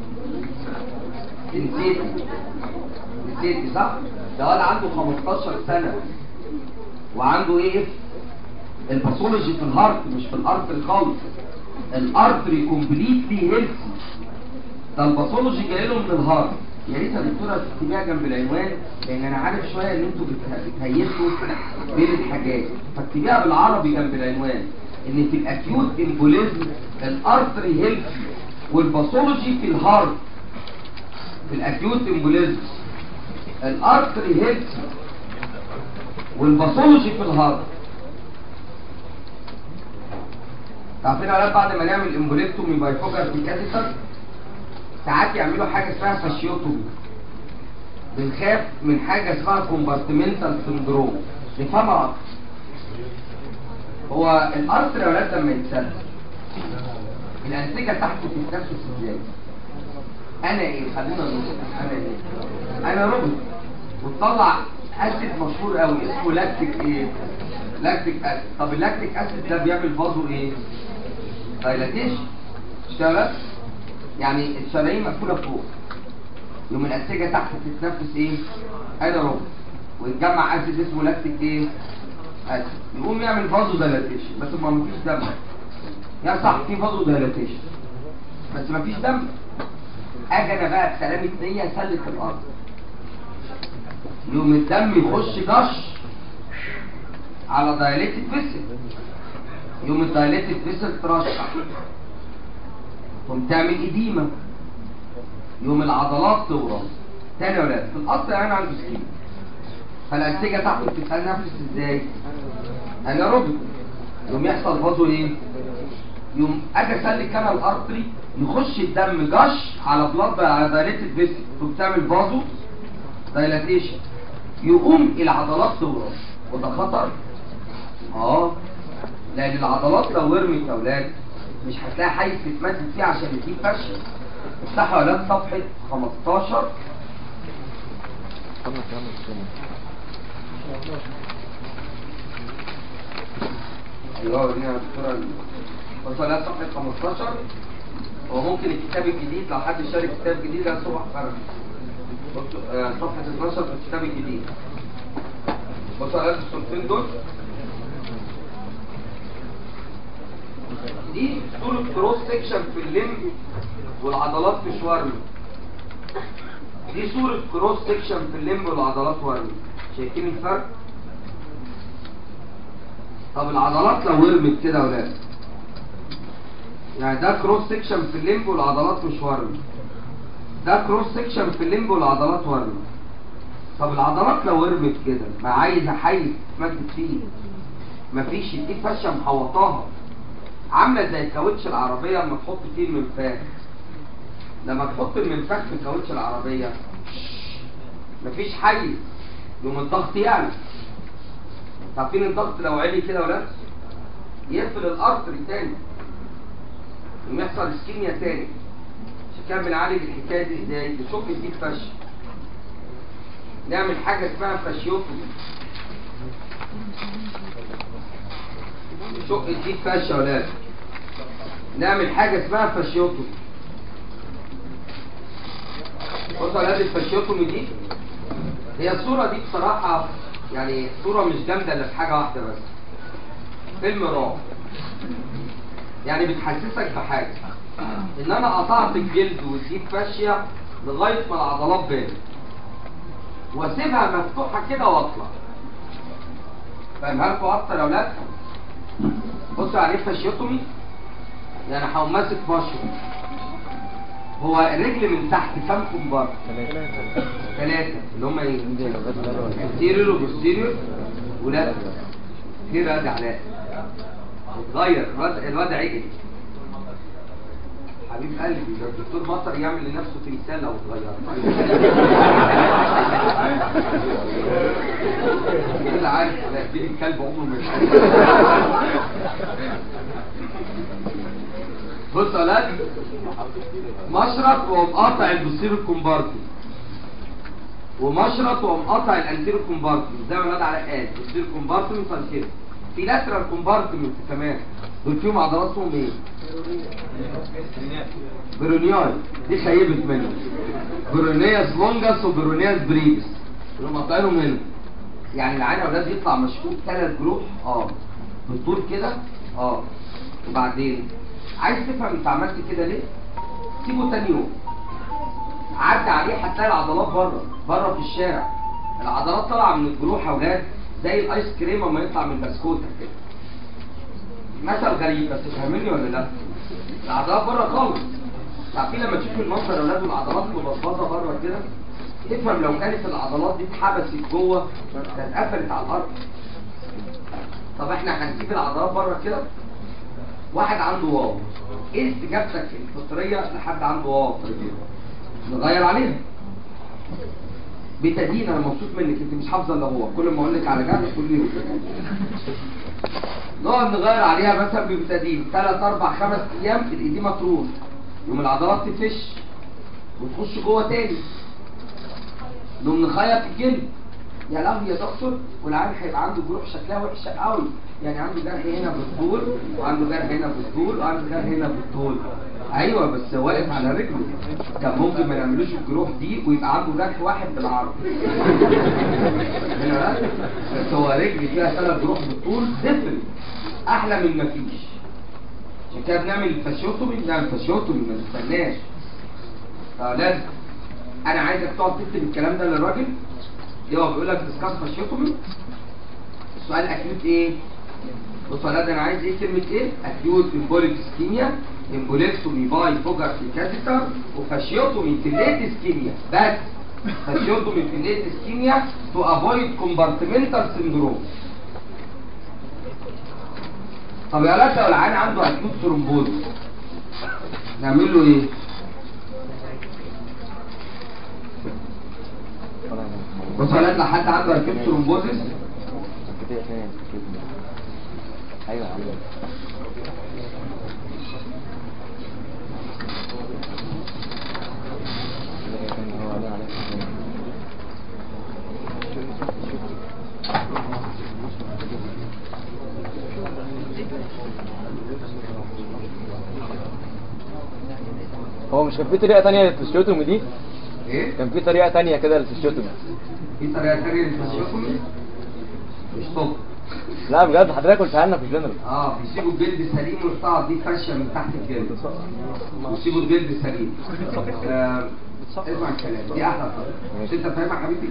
نسيت نسيت صح؟ ده واد عنده 15 سنة وعنده ايه؟ الباثولوجي في الهارت مش في الارتري خالص الارتري كومبليتلي هيلثي ده الباثولوجي جاي له من الهارت يا ريت يا دكتوره تكتبيها جنب العنوان لان انا عارف شويه ان انتوا بت- بتهيسوا بين الحاجات فاكتبيها بالعربي جنب العنوان ان في الاكيوت امبوليزم الارتري هيلثي والباثولوجي في الهارت في الاكيوت امبوليزم الارتري هيلثي والباثولوجي في الهارت عارفين يا ولاد بعد ما نعمل امبوليكتومي بايفوجر في كاتيتر ساعات يعملوا حاجه اسمها فاشيوتومي بنخاف من حاجه اسمها كومبارتمنتال سندروم نفهمها اكتر هو الارتر يا ولاد لما يتسد الانسجه تحته بتتنفس ازاي انا ايه خلينا نقول انا ايه انا روبوت وتطلع اسيد مشهور قوي اسمه لاكتيك ايه لاكتيك اسيد طب اللاكتيك اسيد ده بيعمل فازو ايه دايلاتيشن اشتغل يعني الشرايين مقفوله فوق يوم الانسجه تحت تتنفس ايه اناروب ويتجمع اسيد اسمه لاكتيك ايه اسيد يقوم يعمل فازو دايلاتيشن بس ما مفيش دم يا صح في فازو دايلاتيشن بس مفيش دم اجي انا بقى بسلامة نية سلك الارض يوم الدم يخش جش على دايليتد فيسل يوم الدايليتد فيسل ترشح تقوم تعمل إديمة يوم العضلات تورم تاني يا ولاد في الأصل يعني عنده سكين فالأنسجة تحت بتتنفس ازاي؟ أنا روبوت يوم يحصل فازو ايه؟ يوم اجي اسلك انا الارتري يخش الدم جش على بلاد على دايليتد فيسل تقوم تعمل فازو دايلاتيشن يقوم العضلات تورم وده خطر اه لان العضلات لو ورمت يا اولاد مش هتلاقي حيز تتمدد فيه عشان يجيب فشل افتحوا يا اولاد صفحه 15 ايوه ورينا يا دكتوره بصوا على صفحه 15 هو ممكن الكتاب الجديد لو حد شارك كتاب جديد ده صبح فرق آه، صفحه 12 في الكتاب الجديد بصوا على الصورتين دول دي صورة كروس سيكشن في الليمب والعضلات في شوارمي دي صورة كروس سيكشن في الليمب والعضلات ورمي شايفين الفرق؟ طب العضلات لو ورمت كده يا ولاد يعني ده كروس سيكشن في الليمب والعضلات مش ورمي ده كروس سيكشن في الليمب والعضلات ورمي طب العضلات لو ورمت كده ما عايزه حيز تمدد فيه مفيش دي فشه محوطاها عامله زي كاوتش العربيه لما تحط فيه المنفاخ لما تحط المنفاخ في كاوتش العربيه مفيش حيز يوم الضغط يعلى عارفين الضغط لو عالي كده ولا يقفل الارتري تاني يوم يحصل اسكيميا تاني عشان كده بنعالج الحكايه دي ازاي نشوف دي فش نعمل حاجه اسمها فاشيوتومي شق الديك فاشة يا ولاد نعمل حاجة اسمها فاشيوتومي بصوا يا ولاد الفاشيوتومي دي هي الصورة دي بصراحة يعني صورة مش جامدة الا في حاجة واحدة بس فيلم رعب يعني بتحسسك بحاجة ان انا قطعت الجلد وتجيب فاشية لغاية ما العضلات بانت واسيبها مفتوحة كده واطلع فاهمها لكم اكتر يا اولاد بصوا عليه فاشيوتومي يعني هقوم ماسك مشروم هو الرجل من تحت كام كومبار ثلاثة اللي هم ايه انتيريور وبوستيريور ولا كده ده علاء اتغير الواد الواد عجل حبيب قلبي ده الدكتور مطر يعمل لنفسه تمثال لو اتغير كده عارف لا دي الكلب عمره ما بص يا ولاد مشرط وقوم قاطع البوستيريور كومبارتمنت ومشرط وقوم قاطع الانتيريور كومبارتمنت زي ما الواد علاء قال بوستيريور كومبارتمنت وانتيريور في لاترال كومبارتمنت كمان دول فيهم عضلات اسمهم ايه؟ برونياي دي خيبت منه برونياس لونجاس وبرونياس بريبس اللي مقطعينهم هنا يعني العين يا اولاد يطلع مشكوك ثلاث جروح اه بالطول كده اه وبعدين عايز تفهم انت عملت كده ليه؟ سيبه تاني يوم عدى عليه هتلاقي العضلات بره بره في الشارع العضلات طالعه من الجروح يا اولاد زي الايس كريم اما يطلع من البسكوته كده مثل غريب بس تفهمني ولا لا العضلات بره خالص عارفين لما تشوف المنظر يا اولاد والعضلات مبسطه بره كده افهم لو كانت العضلات دي اتحبست جوه كانت قفلت على الارض طب احنا هنسيب العضلات بره كده واحد عنده واو ايه استجابتك الفطريه لحد عنده واو في رجله نغير عليها بتدين انا مبسوط منك انت مش حافظه الا هو كل ما اقول لك على جهل تقول لي نقعد نغير عليها مثلا ببتادين ثلاث اربع خمس ايام الاديمه تروح يوم العضلات تفش وتخش جوه تاني نقوم نخيط الجلد يا لهوي يا دكتور والعيال هيبقى عنده جروح شكلها وحشه قوي يعني عنده جرح هنا بالطول وعنده جرح هنا بالطول وعنده جرح هنا بالطول ايوه بس واقف على رجله كان ممكن ما نعملوش الجروح دي ويبقى عنده جرح واحد بالعرض هنا بس بس هو رجل فيها ثلاث جروح بالطول صفر احلى من ما فيش عشان كده بنعمل فاشيوتومي بنعمل فاشيوتومي ما نستناش فلازم انا عايزك تقعد تكتب الكلام ده للراجل دي هو بيقول لك ديسكاس فاشيوتومي السؤال اكيوت ايه بص يا ولاد انا عايز ايه كلمه ايه اكيوت امبوليك اسكيميا امبوليكتومي باي فوجر في كاتيتر وفاشيوتومي في الليت اسكيميا بس فاشيوتومي في الليت اسكيميا تو افويد كومبارتمنتال سيندروم طب يا ولاد لو العيان عنده اكيوت ثرومبوز نعمل له ايه بص يا ولاد لو حد عنده اكيوت ثرومبوزس ايوه ايوه هو مش كان في طريقة تانية للفسيوتومي دي؟ ايه كان في طريقة تانية كده للفسيوتومي في طريقه ثانيه للفاشيوتومي مش طب لا بجد حضرتك قلتها لنا في الجنرال اه بيسيبوا الجلد سليم ويقطعوا دي فاشيه من تحت الجلد ويسيبوا الجلد سليم آه، اسمع الكلام دي احلى طريقه مش انت فاهم يا حبيبي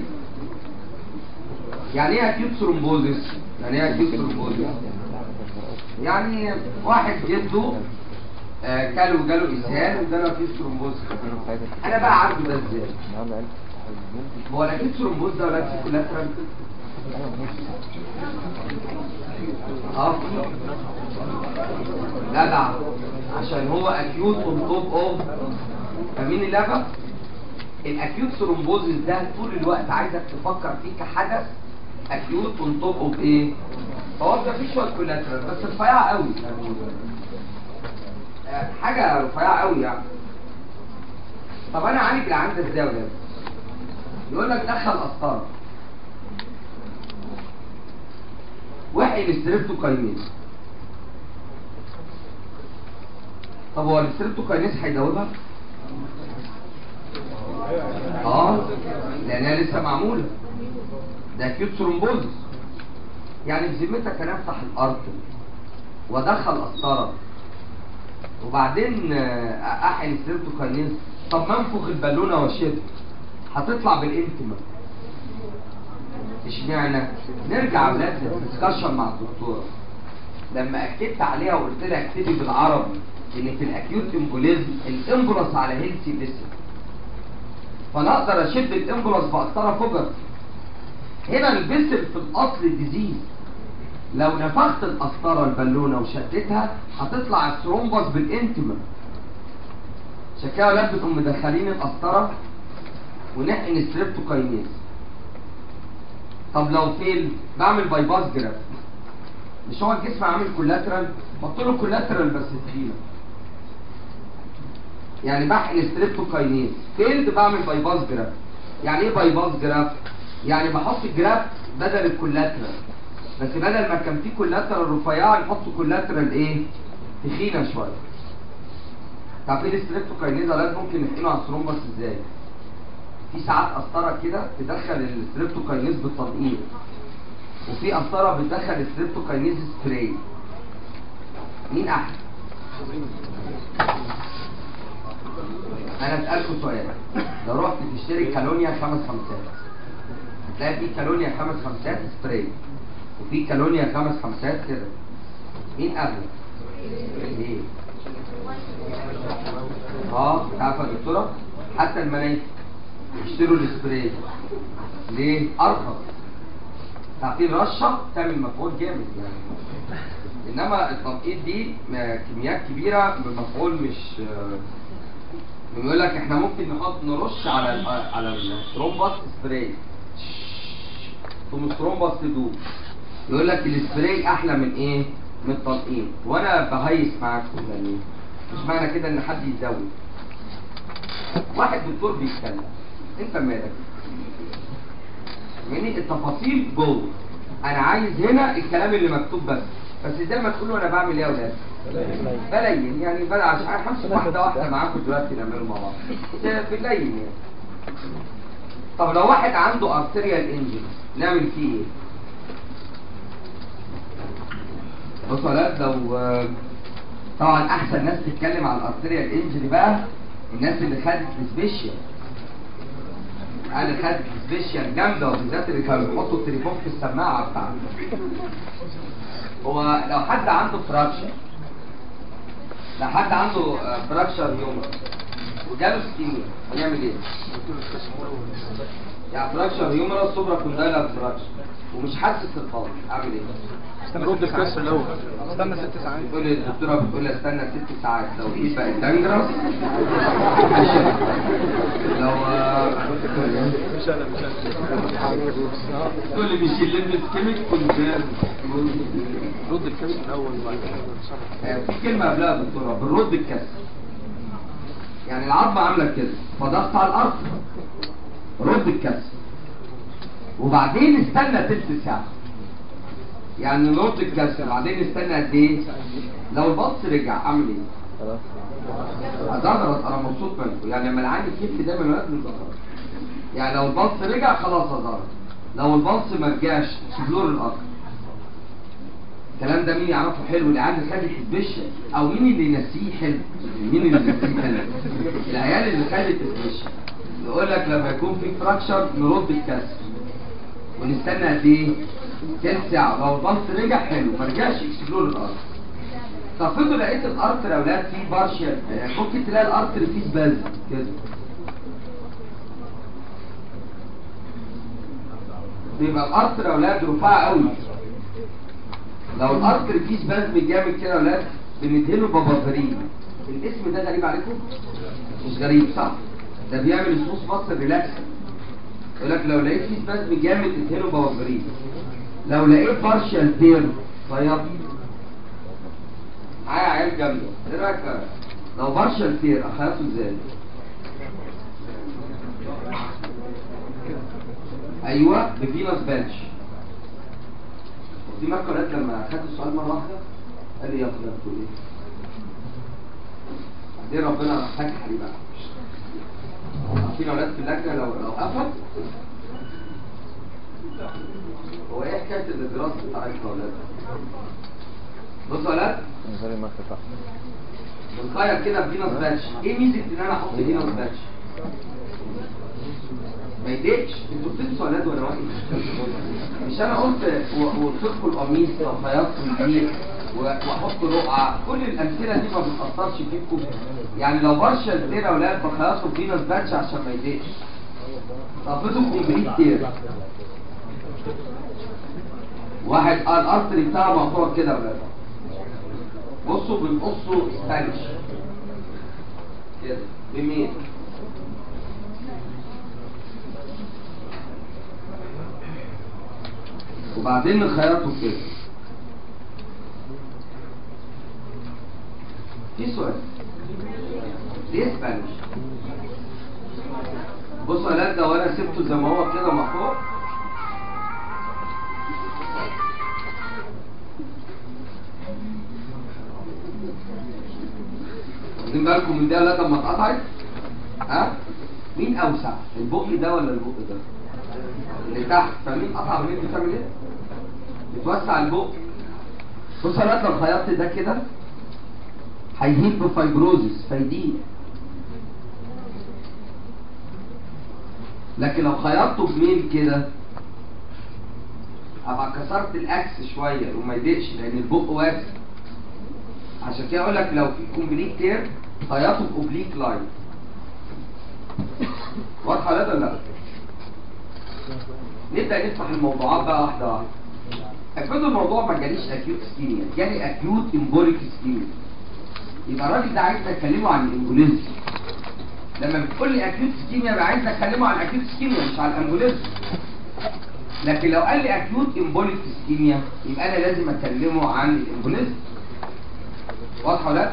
يعني ايه اكيوت ثرومبوزس يعني ايه اكيوت ثرومبوزس يعني واحد جده آه، كاله جاله اسهال وجاله اكيوت ثرومبوزس انا بقى عارفه ده ازاي هو الاكيوت ثرومبوز ده ولا في كلها ترانك اه جدع عشان هو اكيوت اون توب اوف فاهمين اللعبه الاكيوت ثرومبوزيس ده طول الوقت عايزك تفكر فيه كحدث اكيوت اون توب اوف ايه هو ده فيه شويه كولاترال بس رفيعه قوي يعني آه، حاجه رفيعه قوي يعني طب انا عالج العيان ده ازاي يا ولاد يقول لك دخل قسطره وحي الاستريبتوكاينيز طب هو الاستريبتوكاينيز هيدوبها؟ اه لانها لسه معموله ده اكيوت ثرومبوز يعني بذمتك انا افتح الارتر وادخل قسطره وبعدين آه، احقن ستريبتوكاينيز طب ما انفخ البالونه واشد هتطلع بالانتما اشمعنى نرجع يا ولاد للدسكشن مع الدكتوره لما اكدت عليها وقلت لها اكتبي بالعربي ان في الاكيوت امبوليزم الامبولس على هيلثي فيسل فانا اقدر اشد الامبولس بقسطره فوجر هنا الفيسل في الاصل الديزيز لو نفخت القسطره البالونه وشدتها هتطلع الثرومبس بالانتما عشان كده ولاد بتقوم مدخلين القسطره ونحقن الستريبتوكاينيز طب لو فيل بعمل باي باس جراف مش هو الجسم عامل كولاترال بحط له كولاترال بس تخينه يعني بحقن ستريبتوكاينيز فيلد بعمل باي باس جراف يعني ايه باي باس جراف يعني بحط جراف بدل الكولاترال بس بدل ما كان في كولاترال رفيعه نحط كولاترال ايه تخينه شويه تعرفين الستريبتوكاينيز اولاد ممكن نحقنه على الثرومبس ازاي في ساعات قسطره كده تدخل الستريبتوكاينيز بالتنقيط وفي قسطره بتدخل الستريبتوكاينيز سبراي مين احسن انا اسالكم سؤال لو رحت تشتري كالونيا خمس خمسات هتلاقي في كالونيا خمس خمسات سبراي وفي كالونيا خمس خمسات كده مين اغلى ليه اه عارفه يا دكتوره حتى المنايف يشتروا السبراي ليه ارخص تعطيه رشه تعمل مفعول جامد يعني انما التنقيط دي م- كميات كبيره بمفعول مش آه، بيقول لك احنا ممكن نحط نرش على ال على الثرومبس سبراي ثم الثرومبس تدوب يقول لك السبراي احلى من ايه من التنقيط وانا بهيس معاكم يعني مش معنى كده ان حد يزود واحد دكتور بيتكلم انت مالك يعني التفاصيل جوه انا عايز هنا الكلام اللي مكتوب بس بس زي ما تقولوا انا بعمل ايه يا اولاد بلين يعني بلا عشان همسك واحده واحده معاكم دلوقتي نعمله مع بعض بس بلين يعني طب لو واحد عنده ارتريال انجن نعمل فيه ايه بصوا يا اولاد لو آه، طبعا احسن ناس تتكلم عن الارتريال انجن بقى الناس اللي خدت سبيشال انا خدت سبيشال جامده وبالذات اللي كانوا بيحطوا التليفون في السماعه بتاعته هو لو حد عنده فراكشر لو حد عنده فراكشر يوم وجاله سكيميا هيعمل ايه؟ يعني فراكشر هيومرال سوبرا كوندايلر فراكشر ومش حاسس الخالص اعمل ايه؟ رد الكسر الاول استنى ست ساعات بتقول لي الدكتوره بتقول لي استنى ست ساعات لو ايه بقى دانجرس لو آه، مش انا مش انا تقول لي مش الليمبس كيميك كنت رد الكسر الاول وبعد كده آه، في كلمة قبلها يا دكتورة بنرد الكسر يعني العظمة عاملة كده فضغط على الأرض رد الكسر وبعدين استنى تلت ساعة يعني نرد الكسر بعدين استنى قد ايه؟ لو البطس رجع اعمل ايه؟ خلاص ازغرط انا مبسوط منكم يعني لما العين يكف دايما لازم ازغرط يعني لو البلس رجع خلاص ازغرط لو البلس ما رجعش سبلور الارض الكلام ده مين يعرفه حلو العيال اللي خدت سبيشال او مين اللي ينسيه حلو مين اللي ينسيه حلو العيال اللي خدت سبيشال يقول لك لما يكون في فراكشر نرد الكسر ونستنى قد ايه؟ تلت ساعة لو البلس رجع حلو ما رجعش اكسبلور الارض طب افرضوا لقيت الارتر يا اولاد فيه بارشل يعني ممكن تلاقي الارتر فيه سبازم كده بيبقى الارتر يا اولاد رفيع قوي لو الارتر فيه سبازم جامد كده يا اولاد بندهنه ببازرين الاسم ده غريب عليكم مش غريب صح ده بيعمل سموث مصر ريلاكس يقول لك لو لقيت فيه سبازم جامد ادهنه ببازرين لو لقيت بارشل تير طيب معايا عيال جامده ايه رايك بقى؟ لو بارشل تير اخلصه ازاي ايوه بفينوس بانش دي ماركو قالت لما خدت السؤال مره واحده قال لي يا فلان تقول ايه بعدين ربنا فتح لي بقى عارفين اولاد في اللجنه لو لو قفل هو ايه حكايه الادراس بتاعتنا يا ولاد؟ بصوا يا ولاد غير ما فتح بنخير كده فينوس باتش ايه ميزه ان انا احط فينوس باتش ما يضايقش انتوا بتنسوا ولاد ولا واحد مش انا قلت و- وقلت لكم القميص لو خيطت الجيب و- واحط رقعه كل الامثله دي ما بتاثرش فيكم يعني لو برشا كتير يا ولاد بخيطوا فينوس باتش عشان ما يضايقش طفتوا كومبليت كتير واحد اه الارتري بتاعه مقطوع كده يا ولاد بصوا بنقصه سبانش كده بمين وبعدين نخيطه كده في سؤال ليه سبانش بصوا يا ولاد لو انا سبته زي ما هو كده مقطوع واخدين بالكم من ده لغايه ما اتقطعت ها مين اوسع البق ده ولا البق ده اللي تحت فمين قطع منين بتعمل ايه بتوسع البق بص يا ولاد لو خيطت ده كده هيهيب بفايبروزس فيضيق لكن لو خيطته بميل كده ابقى كسرت الاكس شويه وما يضيقش لان البق واسع عشان كده اقول لك لو في كومبليت تير خيطه باوبليك لاين واضحه ولا لا نبدا نفتح الموضوعات بقى واحده واحده افرضوا الموضوع ما جاليش اكيوت سكيميا جالي اكيوت امبوليك سكيميا يبقى الراجل ده عايز اتكلمه عن الامبوليزم لما بتقول لي اكيوت سكيميا يبقى عايز اتكلمه عن اكيوت سكيميا مش عن الامبوليزم لكن لو قال لي اكيوت امبوليك سكيميا يبقى انا لازم اكلمه عن الامبوليزم واضحه ولا لا؟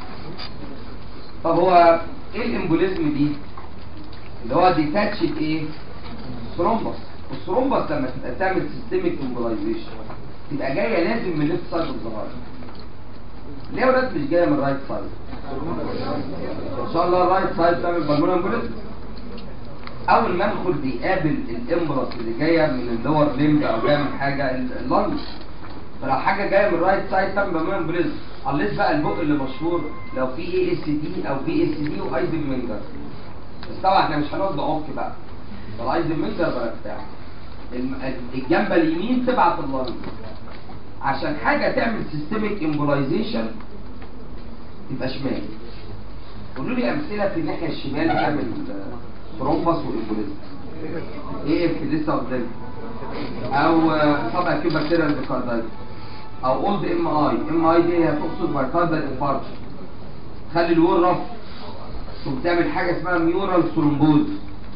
طب هو ايه الامبوليزم دي اللي هو ديتاتشد ايه ثرومبس والثرومبس لما تبقى تعمل سيستميك امبولايزيشن تبقى جايه لازم من ليفت سايد الظهر ليه يا ولاد مش جايه من الرايت سايد ان شاء الله الرايت سايد تعمل بالمون امبوليزم اول ما ادخل بيقابل الامبرس اللي جايه من اللور ليمب او جايه من حاجه اللنج فلو حاجه جايه من الرايت سايد تعمل بالمون امبوليزم خليت بقى البق اللي مشهور لو في اي اس دي او بي اس دي وايزن مينجر بس طبعا احنا مش هنقعد نعك بقى الايزن مينجر بقى بتاع الم- الجنبه اليمين تبعت اللنج عشان حاجه تعمل سيستميك امبولايزيشن يبقى شمال قولوا لي امثله في الناحيه الشمال تعمل ثرومبس والامبوليزم ايه اف لسه قدامي او طبعا في بكتيريا اندوكاردايتس او اولد ام اي ام اي دي هتقصد مايكاردال انفاركشن تخلي الور رف ثم تعمل حاجه اسمها ميورال ثرومبوز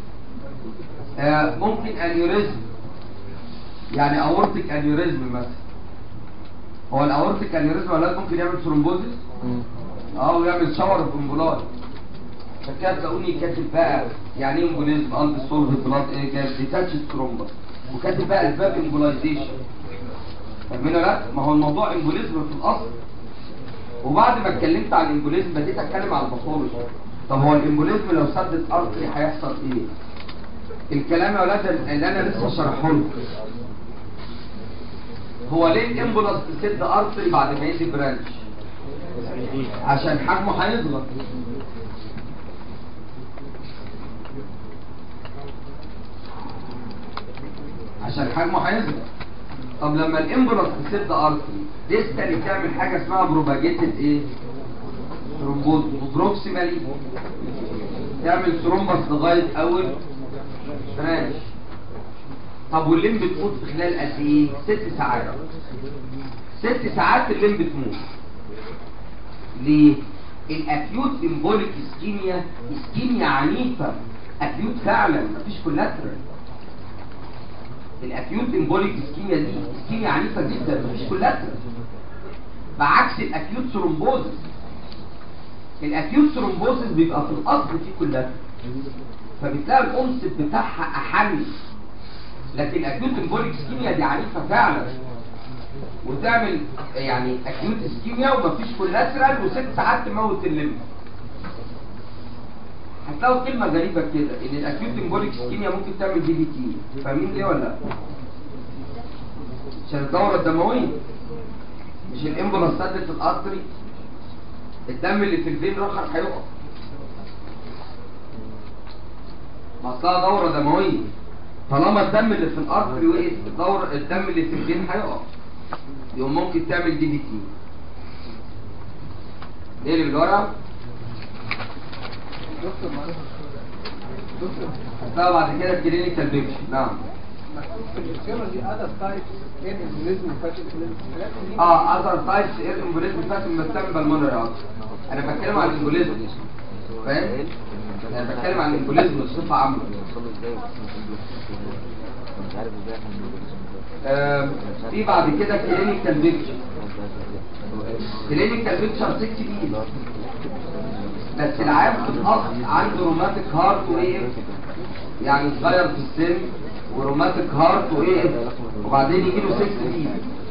آه ممكن انيوريزم يعني اورتيك انيوريزم مثلا هو الاورتيك انيوريزم ولا ممكن يعمل ثرومبوزس اه ويعمل شاور اوف امبولاي عشان كده تلاقوني كاتب بقى يعني ايه امبوليزم اند سولف بلاد ايه كان ديتاتش ثرومبس وكاتب بقى اسباب امبولايزيشن فاهمين ولا لا ما هو الموضوع امبوليزم في الاصل وبعد ما اتكلمت عن الامبوليزم بديت اتكلم عن الباثولوجي طب هو الامبوليزم لو سدت ارتري هيحصل ايه الكلام يا ولاد اللي انا لسه شرحه لكم هو ليه الامبولاس تسد ارتري بعد ما يدي برانش عشان حجمه هيصغر عشان حجمه هيصغر طب لما الامبولاس تسد ارتري ديستالي بتعمل حاجه اسمها بروباجيتد ايه ثرومبوز وبروكسيمالي تعمل ثرومبس لغايه اول برانش طب والليم بتموت في خلال قد ايه ست ساعات ست ساعات الليم بتموت ليه الاكيوت امبوليك اسكيميا اسكيميا عنيفه اكيوت فعلا مفيش كولاترال الاكيوت امبوليك اسكيميا دي اسكيميا عنيفه جدا مفيش كولاترال بعكس الاكيوت ثرومبوزس الاكيوت ثرومبوزس بيبقى في الاصل فيه كولاترال فبتلاقي الانس بتاعها احن لكن الاكيوت امبوليك اسكيميا دي عنيفه فعلا وتعمل يعني اكيوت اسكيميا ومفيش كولاترال وست ساعات تموت الليمف هتلاقوا كلمه غريبه كده ان الاكيوت امبوليك اسكيميا ممكن تعمل دي بي تي فاهمين ليه ولا لا؟ عشان الدورة الدموية مش الامبولاس سدت الارتري الدم اللي في الفين رخر هيقف ما اصلها دورة دموية طالما الدم اللي في الارتري وقف الدورة الدم اللي في الفين هيقف يقوم ممكن تعمل دي بي تي ايه اللي بالورقة؟ دكتور معلش دكتور طبعا بعد كده الكلينيكال بيكشر نعم مكتوب في السكيما دي اذر تايب ايه الانجليزم وفاشل الانجليزم اه اذر تايبس ايه الامبوليزم فات بستعمل بالمونري اه انا بتكلم عن الامبوليزم فاهم انا بتكلم عن الامبوليزم بصفه عامه مش عارف ازاي احنا آم، في بعد كده كلينيكال بيكتشر كلينيكال بيكتشر 6 بي بس العام في الاصل عنده روماتيك هارت وايه يعني صغير في السن وروماتيك هارت وايه وبعدين يجي له 6 بي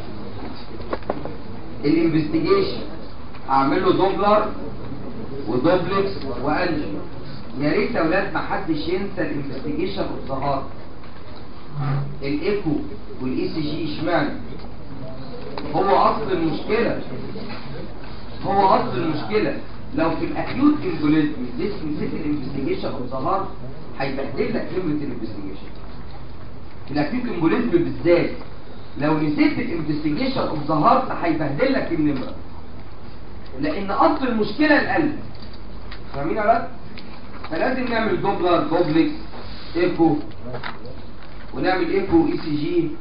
الانفستيجيشن اعمل له دوبلر ودوبلكس وانجو يا ريت يا اولاد ما حدش ينسى الانفستيجيشن والظهار الايكو والاي سي جي اشمعنى هو اصل المشكله هو اصل المشكله لو في الاكيوت امبوليزم نسيت نسيت الانفستيجيشن والظهار هيبهدل لك كلمه الانفستيجيشن في الاكيوت امبوليزم بالذات لو نسيت الانفستيجيشن اوف ذا هارت هيبهدل لك النمره لان اصل المشكله القلب فاهمين يا ولاد فلازم نعمل دوبلر دوبلكس ايكو ونعمل ايكو اي سي جي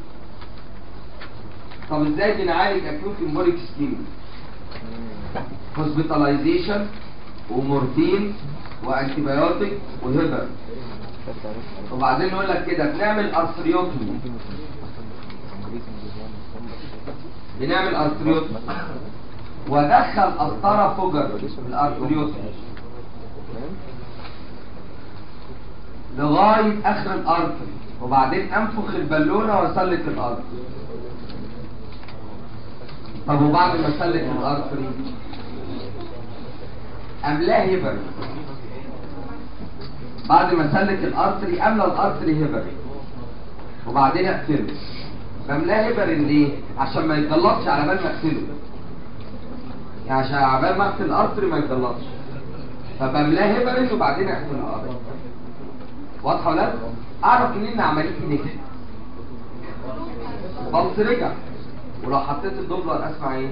طب ازاي بنعالج اكيوت امبوليك سكيميا هوسبيتاليزيشن ومورفين وانتيبيوتيك وهيبر وبعدين نقول لك كده بنعمل ارثريوتومي بنعمل ارثريوتومي وادخل قسطره فوجر في الارثريوتومي لغايه اخر الارثري وبعدين انفخ البالونه واسلك الارض طب وبعد ما اسلك الارثري املاه هبر بعد ما اسلك الارثري املى الارثري هبر وبعدين اقفله بملاه هبر ليه عشان ما يتجلطش على بال ما اقفله يعني عشان على بال ما اقفل الارثري ما يتجلطش فبملاه هبر وبعدين اقفل الارثري واضحه ولا لا؟ اعرف منين عمليتي نجحت بلس رجع ولو حطيت الدوبلر اسمع ايه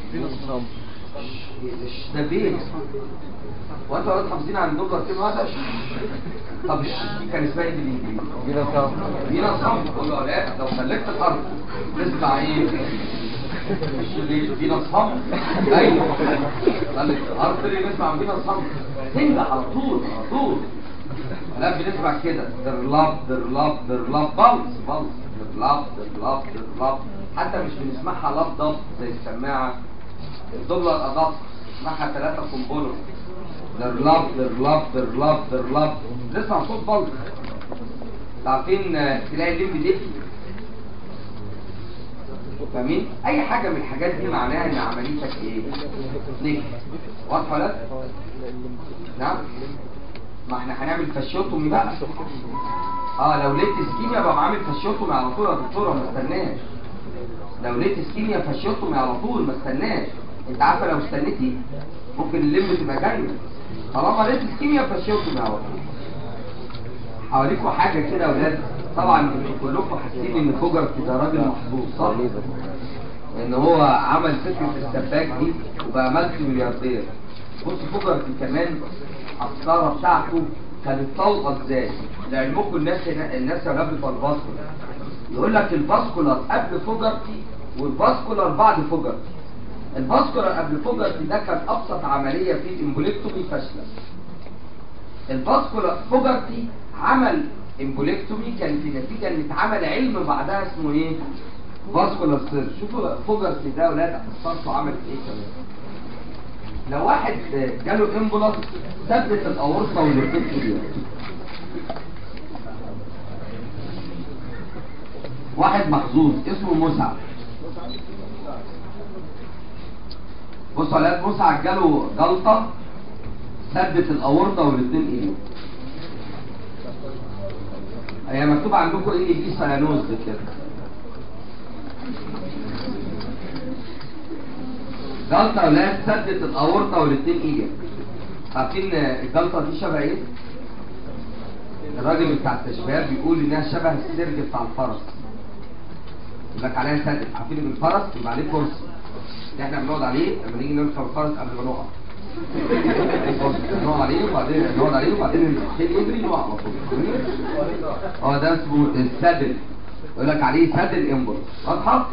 مش ده بيه وانت ولاد حافظين عن الدوبلر كلمه واحده طب الش- دي كان اسمها ايه بالانجليزي جينا سوا دينا صمت قول له لا لو سلكت الارض تسمع ايه مش اللي دينا صمت ايوه سلك الارض اللي نسمع عن دينا صمت تنجح على طول على طول لا بنسمع كده در لاف در لاف در لاف بلس بلس در لاف در لاف در لاف حتى مش بنسمعها لاف ضبط زي السماعه الدولار ادق نسمعها ثلاثه كومبولر در لاف در لاف در لاف در لاف نسمع صوت بلس عارفين آه، تلاقي الليمب ديفي فاهمين اي حاجه من الحاجات دي معناها ان عمليتك ايه نجحت واضحه ولا لا؟ نعم ما احنا هنعمل فاشيوتومي بقى اه لو لقيت اسكيميا بقى عامل فاشيوتومي على طول يا دكتوره ما استناش لو لقيت اسكيميا فاشيوتومي على طول ما استناش انت عارفه لو استنيتي ممكن الليمب تبقى جايه طالما لقيت اسكيميا فاشيوتومي على طول حواليكوا حاجه كده يا ولاد طبعا انتوا كلكم حاسين ان فوجرتي ده راجل محظوظ صح؟ ان هو عمل فكره السباك دي وبقى مالتي ملياردير بص فوجرتي كمان الخساره بتاعته كانت طلقه ازاي؟ لعلمكم الناس هنا الناس يا ولاد بتوع الفاسكولار يقول لك الفاسكولار قبل فوجرتي والفاسكولار بعد فوجرتي الفاسكولار قبل فوجرتي ده كان ابسط عمليه في الامبوليكتومي فاشله الفاسكولار فوجرتي عمل امبوليكتومي كان في نتيجه ان اتعمل علم بعدها اسمه ايه؟ فاسكولار سيرج شوفوا فوجرتي ده يا ولاد اختصارته عملت ايه كمان لو واحد جاله امبولاس ثبت الاورطه والارتكل واحد محظوظ اسمه مسعد بصوا على يد مسعد جاله جلطه ثبت الاورطه والاثنين ايده هي مكتوب عندكم ايه دي سيانوز كده جلطه ولا سدت الاورطه والاثنين ايجا عارفين الجلطه دي شبه ايه؟ الراجل بتاع التشبيهات بيقول انها شبه السرج بتاع الفرس يقول لك عليها سدد عارفين ان الفرس بيبقى عليه كرسي اللي احنا بنقعد عليه لما نيجي نركب الفرس قبل ما نقع نقعد عليه وبعدين نقعد عليه وبعدين الخيل يجري نقع على طول اه ده اسمه السدل يقول لك عليه سدل امبر واضحه؟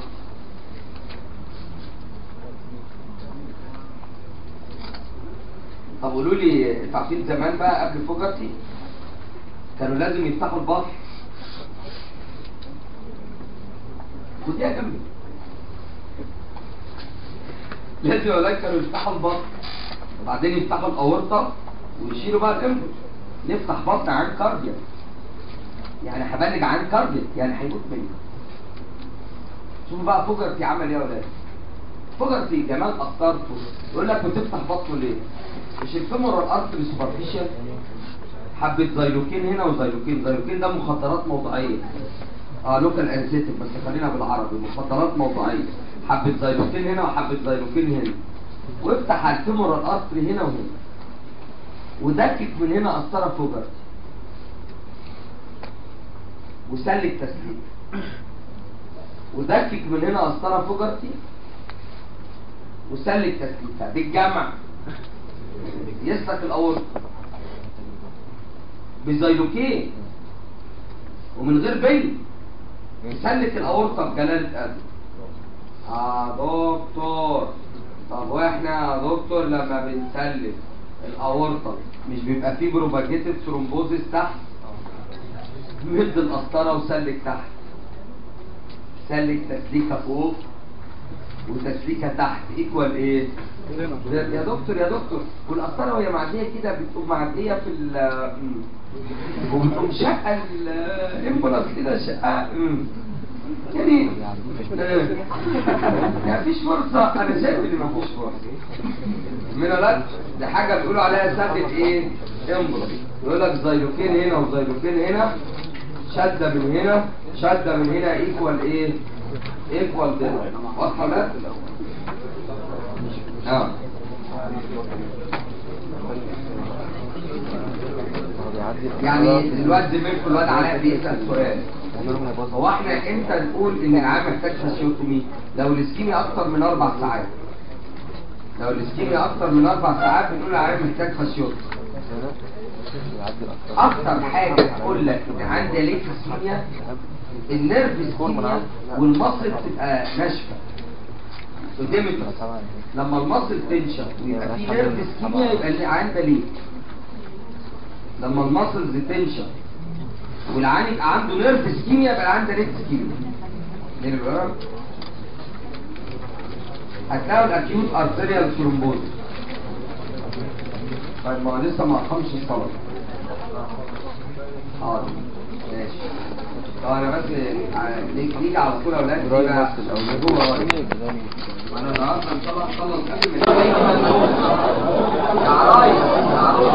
طب قولوا لي انتوا عارفين زمان بقى قبل فوجرتي كانوا لازم يفتحوا البطن وديها جنبي لازم يا ولاد كانوا يفتحوا البطن وبعدين يفتحوا الاورطه ويشيلوا بقى الامبر نفتح بطن عن كارديا يعني هبلج عن كارديا يعني هيموت مني شوفوا بقى فوجرتي عمل ايه يا ولاد فوجرتي جمال قسطرته يقول لك بتفتح بطنه ليه؟ مش الفيمورال ارتري سوبرفيشال حبة زيلوكين هنا وزيلوكين زيلوكين ده مخدرات موضعية اه لوكال انسيتيف بس خلينا بالعربي مخدرات موضعية حبة زيلوكين هنا وحبة زيلوكين هنا وافتح على الفيمورال ارتري هنا وهنا ودكك من هنا قسطرة فوجرتي وسلك تسليك ودكك من هنا قسطرة فوجرتي وسلك تسليكها دي الجمع يسلك الاورطه بزيلوكين ومن غير بين يسلك الاورطه بجلاله قلب اه دكتور طب واحنا يا دكتور لما بنسلك الاورطه مش بيبقى فيه بروباجيتد ثرومبوزيس تحت مد القسطره وسلك تحت سلك تسليكه فوق وتسليكه تحت ايكوال ايه يا دكتور يا دكتور والقسطره وهي معديه كده بتقوم معديه في ال وبتقوم شقه الامبولاس كده شقه مم. يعني آه. يعني مفيش فرصه انا شايف ان مفيش فرصه من لا دي حاجه بيقولوا عليها سدة ايه امبولاس يقول لك زيلوكين هنا وزيلوكين هنا شده من هنا شده من هنا ايكوال ايه ايكوال ده واضحه ولا لا؟ اه يعني الواد زميلكم الواد علاء بيسال سؤال هو احنا امتى نقول ان العيان محتاج فاسيوتومي لو الاسكيميا اكتر من اربع ساعات لو الاسكيميا اكتر من اربع ساعات بنقول العيان محتاج فاسيوتومي اكتر حاجه تقول لك ان عندي ليه اسكيميا النيرف اسكيميا والمصل بتبقى ناشفه قدامك لما المصل تنشف ويبقى في نيرف اسكيميا يبقى اللي عنده ليه لما المصلز تنشف والعين يبقى عنده نيرف اسكيميا يبقى عنده ليه اسكيميا ليه بقى هتلاقوا الاكيوت ارتريال ثرومبوز طيب ما هو لسه ما اقامش الصلاه حاضر ماشي طب انا بس ع- نيجي نيجي على طول يا اولاد دي بقى موضوع رئيسي. انا النهارده ان شاء الله هخلص قبل ما يا عرايس يا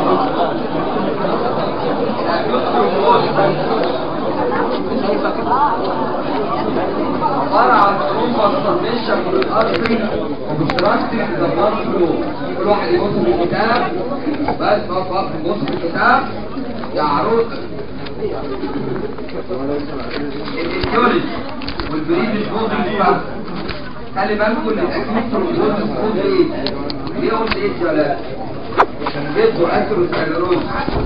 عبارة عن ترومبا سبميشن من الارضي وبتراكتك دبلات فلو كل واحد يبص في الكتاب بس بص بص بص في الكتاب يا عروس الانتيولوجي والبريد الجوزي بتاعته خلي بالكم ان الاكيوت ترومبوز قلت ايه؟ ليه قلت ايه يا ولاد؟ عشان بيدوا اثيروسكليروز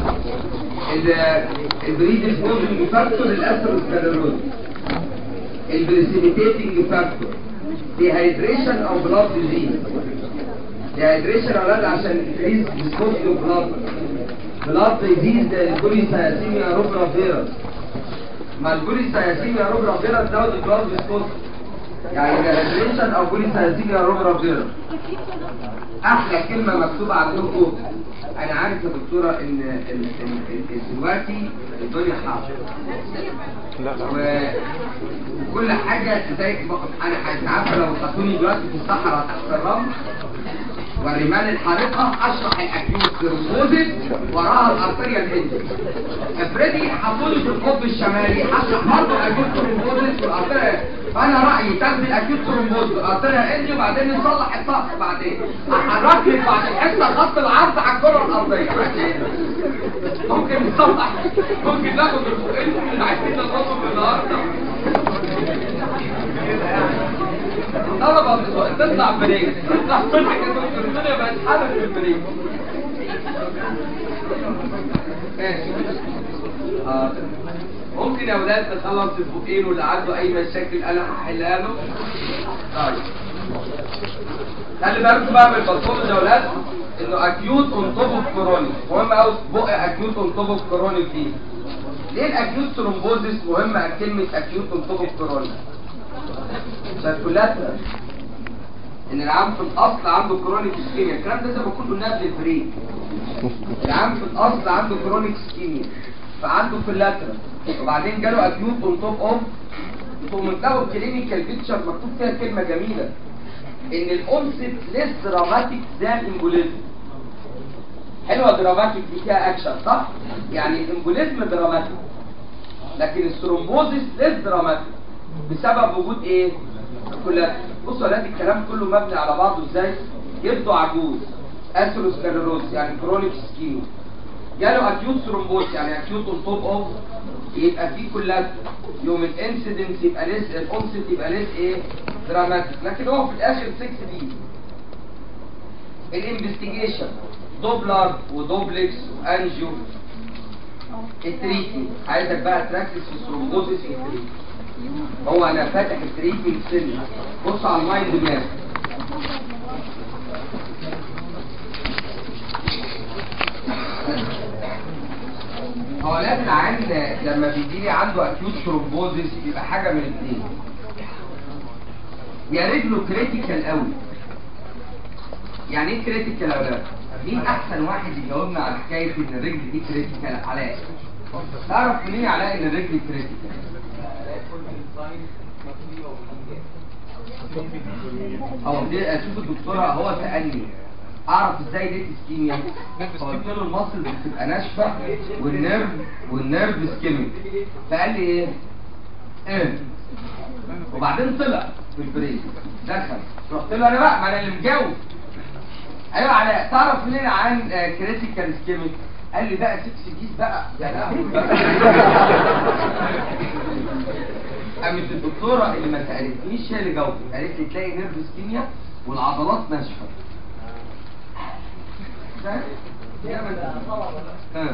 البريد الجوزي فاكتور الاثيروسكليروز البريسيبيتيتنج فاكتور ديهايدريشن او بلاد ديزيز ديهايدريشن اولاد عشان انكريز فيسكوسيتي اوف بلاد بلاد ديزيز ده البوليسايسيميا روبرا فيروس ما البوليسايسيميا روبرا فيروس ده البلاد فيسكوسيتي يعني ديهايدريشن او بوليسايسيميا روبرا فيروس احلى كلمه مكتوبه عندكم انا عارف يا دكتوره ان ال- ال- ال- دلوقتي الدنيا حر و- وكل حاجة زي أنا ح- عارفة لو حطوني دلوقتي في الصحراء تحت الرمل والرمال الحارقة أشرح الأكيوت سيروزيس وراها الأرتريا الهندي افرضي حطوني في القطب الشمالي هشرح برضه الأكيوت سيروزيس والأرتريا فانا رايي تاخد الاكيوت ترومبوز بالارتريا انجي وبعدين نصلح الضغط بعدين احرك لك بعد الحصه خط العرض على الكره الارضيه عشان ممكن نصلح ممكن ناخد الفوقين اللي عايزين نضربهم النهارده طلبة تطلع بريك تطلع منك يا دكتور الدنيا بقت حالة في البريك ماشي آه. ممكن يا ولاد نخلص الفوقين واللي عنده اي مشاكل انا هحلها له طيب خلي بالكم بقى من الباثولوجي يا ولاد انه اكيوت اون توب اوف كرونيك مهم قوي بق اكيوت اون توب اوف كرونيك دي ليه الاكيوت ثرومبوزيس مهمه كلمه اكيوت اون توب اوف كرونيك سيركولاتر ان العام في الاصل عنده كرونيك اسكيميا الكلام ده زي ما كنا قلنا قبل البريك العام في الاصل عنده كرونيك اسكيميا فعنده كولاترال وبعدين جاله اكيوت اون توب اوف ثم تلاقوا الكلينيكال بيكتشر مكتوب فيها كلمه جميله ان الاونست ليس دراماتيك ذان امبوليزم حلوه دراماتيك دي فيها اكشن صح يعني الامبوليزم دراماتيك لكن الثرومبوزيس ليس دراماتيك بسبب وجود ايه كلها بصوا يا ولاد الكلام كله مبني على بعضه ازاي يبدو عجوز اثيروسكليروز يعني كرونيك سكيمو جاله اكيوت ثرومبوز يعني اكيوت اون توب اوف يبقى في كلها يوم الانسيدنس يبقى ليس الانسيد يبقى ليس ايه دراماتيك لكن هو في الاخر 6 دي الانفستيجيشن دوبلر ودوبلكس وانجيو التريتمنت عايزك بقى تركز في الثرومبوزيس والتريتمنت هو انا فاتح التريتمنت سن بص على المايند ماب هو لازم العين لما بيجي لي عنده اكيوت ثرومبوزيس يبقى حاجه من الاثنين يا رجله كريتيكال قوي يعني ايه كريتيكال يا ولاد؟ مين احسن واحد يجاوبنا على حكايه ان الرجل دي كريتيكال علاء تعرف منين يا علاء ان الرجل كريتيكال او دي اشوف الدكتوره هو سالني اعرف ازاي دي اسكيميا فقلت له المصل بتبقى ناشفه والنيرف والنيرف اسكيميك فقال لي ايه ايه وبعدين طلع في البريك دخل رحت له انا بقى ما انا اللي مجاوب ايوه علاء تعرف منين عن كريتيكال اسكيميك قال لي بقى 6 جيز بقى يا لهوي بقى قامت الدكتوره اللي ما سالتنيش هي اللي جاوبت قالت لي تلاقي نيرف اسكيميا والعضلات ناشفه فاهم؟ يا من- آه.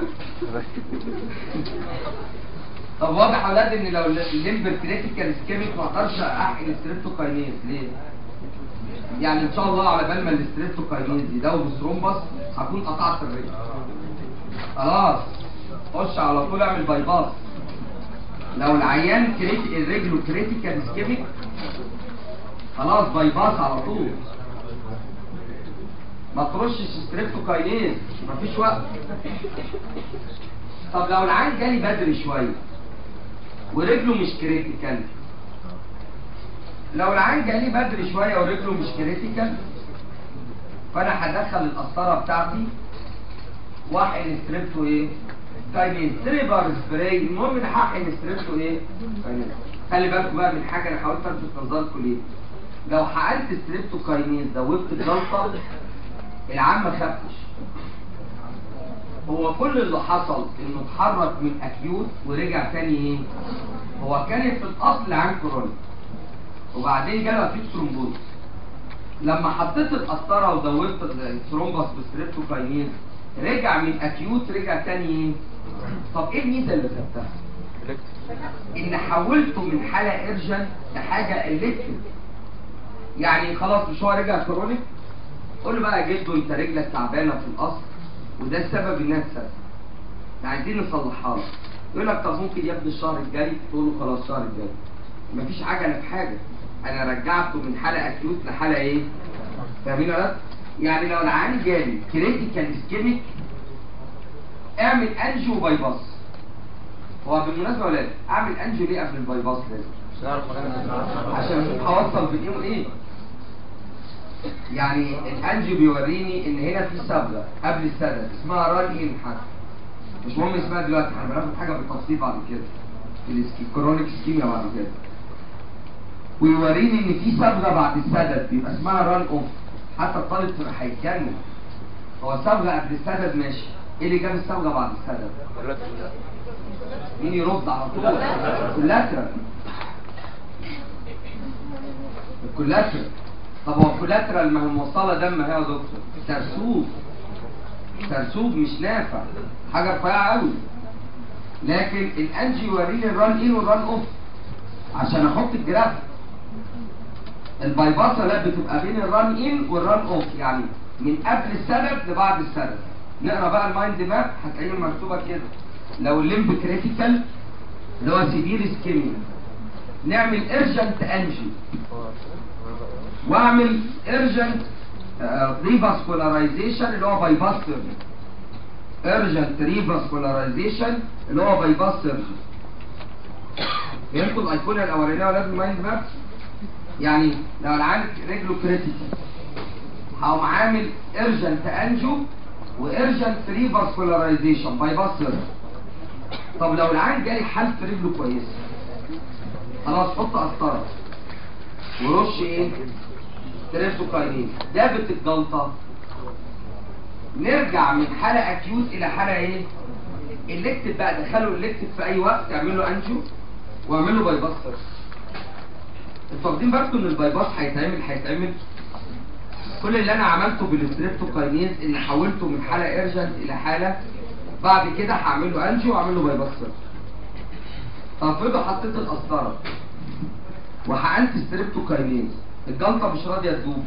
طب واضح يا اولاد ان لو الليمبر كريتيكال اسكيميك ما اقدرش احقن الستريبتوكاينيز ليه؟ يعني ان شاء الله على بال ما الستريبتوكاينيز يدوب ثرومبس هكون قطعت الرجل خلاص خش على طول اعمل باي باس لو العيان كريتي الرجل كريتيكال اسكيميك خلاص باي باس على طول ما ترشش ستريبتوكاينيز مفيش وقت طب لو العيان جالي بدري شويه ورجله مش كريتيكال لو العيان جالي بدري شويه ورجله مش كريتيكال فانا هدخل القسطره بتاعتي واحقن ستريبتو ايه كاينيز تريبر سبراي المهم ان هحقن ستريبتو ايه كاينيز خلي بالكم بقى من حاجه انا حاولت الفت نظركم ليه لو حقنت ستريبتو كاينيز دوبت الجلطه العام ما خفش هو كل اللي حصل انه اتحرك من اكيوت ورجع تاني ايه هو كان في الاصل عن كورونا وبعدين جاله اكيوت ثرومبوز لما حطيت القسطره ودوبت الثرومبس بستريبتوكاينيز رجع من اكيوت رجع تاني ايه طب ايه الميزه اللي خدتها ان حولته من حاله ارجن لحاجه الكتريك يعني خلاص مش هو رجع كرونيك قول له بقى يا جدو انت رجلك تعبانه في الاصل وده السبب انها اتسد عايزين نصلحها لك يقول لك طب ممكن يا ابني الشهر الجاي تقول له خلاص الشهر الجاي مفيش حاجه انا في حاجه انا رجعته من حاله اكيوت لحاله ايه فاهمين ولا لا؟ يعني لو العيان جالي كريتيكال اسكيميك اعمل انجيو باي باس هو بالمناسبه يا ولاد اعمل انجيو ليه قبل الباي باس لازم مش نعرف مكان عشان اشوف هوصل بين ايه وايه يعني الانجيو بيوريني ان هنا في صبغه قبل السدد اسمها ران ان حاجه مش مهم اسمها دلوقتي احنا بناخد حاجه بالتفصيل بعد كده في الكرونيك سكيميا بعد كده ويوريني ان في صبغه بعد السدد بيبقى اسمها ران اوف حتى الطالب تبقى هيتجنن هو صبغه قبل السدد ماشي ايه اللي جاب الصبغه بعد السدد مين يرد على طول كولاترال الكولاترال طب هو الكولاترال ما هي موصله دم اهي يا دكتور سرسوب سرسوب مش نافع حاجه رفيعه قوي لكن الانجي يوريني الران ان والران اوف عشان احط الجراف البايباسه لا بتبقى بين الران ان والران اوف يعني من قبل السبب لبعد السبب نقرا بقى المايند ماب هتلاقيه مكتوبه كده لو الليمب كريتيكال اللي هو سيفير اسكيميا نعمل ارجنت انجي واعمل ارجنت ريفاسكولاريزيشن اللي هو بايباس سيرجن ارجنت ريفاسكولاريزيشن اللي هو بايباس سيرجن فهمتوا الايقونه الاولانيه ولا المايند ماب يعني لو العيان رجله كريتيكال هقوم عامل ارجنت انجو وارجنت ريفاسكولاريزيشن بايباس سيرجن طب لو العيان جالي حالة رجله كويسه خلاص حط قسطره ورش ايه تريبتوكاينين دابت الجلطه نرجع من حالة اكيوت الى حالة ايه الكتف بقى دخلوا الكتف في اي وقت تعمل له انجو واعمل له بايباس سيرجن انتوا واخدين بالكم ان البايباس هيتعمل هيتعمل كل اللي انا عملته بالستريبتوكاينيز ان حولته من حاله ارجنت الى حاله بعد كده هعمل له انجيو واعمل له بايباس سيرجن طب افرضوا حطيت القسطره وحقنت ستريبتوكاينيز الجلطه مش راضيه تدوب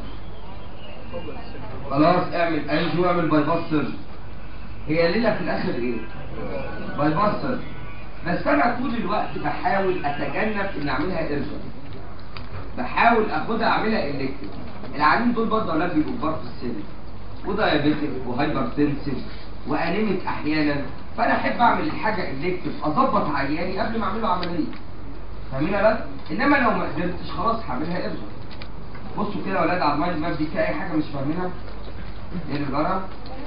خلاص اعمل انجيو واعمل بايباس سيرجن هي ليله في الاخر ايه بايباس سيرجن بس انا طول الوقت بحاول اتجنب ان اعملها ارجنت بحاول اخدها اعملها الكتريك العيانين دول برضه اولاد بيبقوا كبار في السن ودايابيتك وهايبر تنسيف وانيميك احيانا فانا احب اعمل الحاجه الكتريك اظبط عياني قبل ما اعمل له عمليه فاهمين يا ولاد انما لو ما قدرتش خلاص هعملها ارجع بصوا كده يا ولاد على المايند ماب دي في اي حاجه مش فاهمينها ايه اللي جرى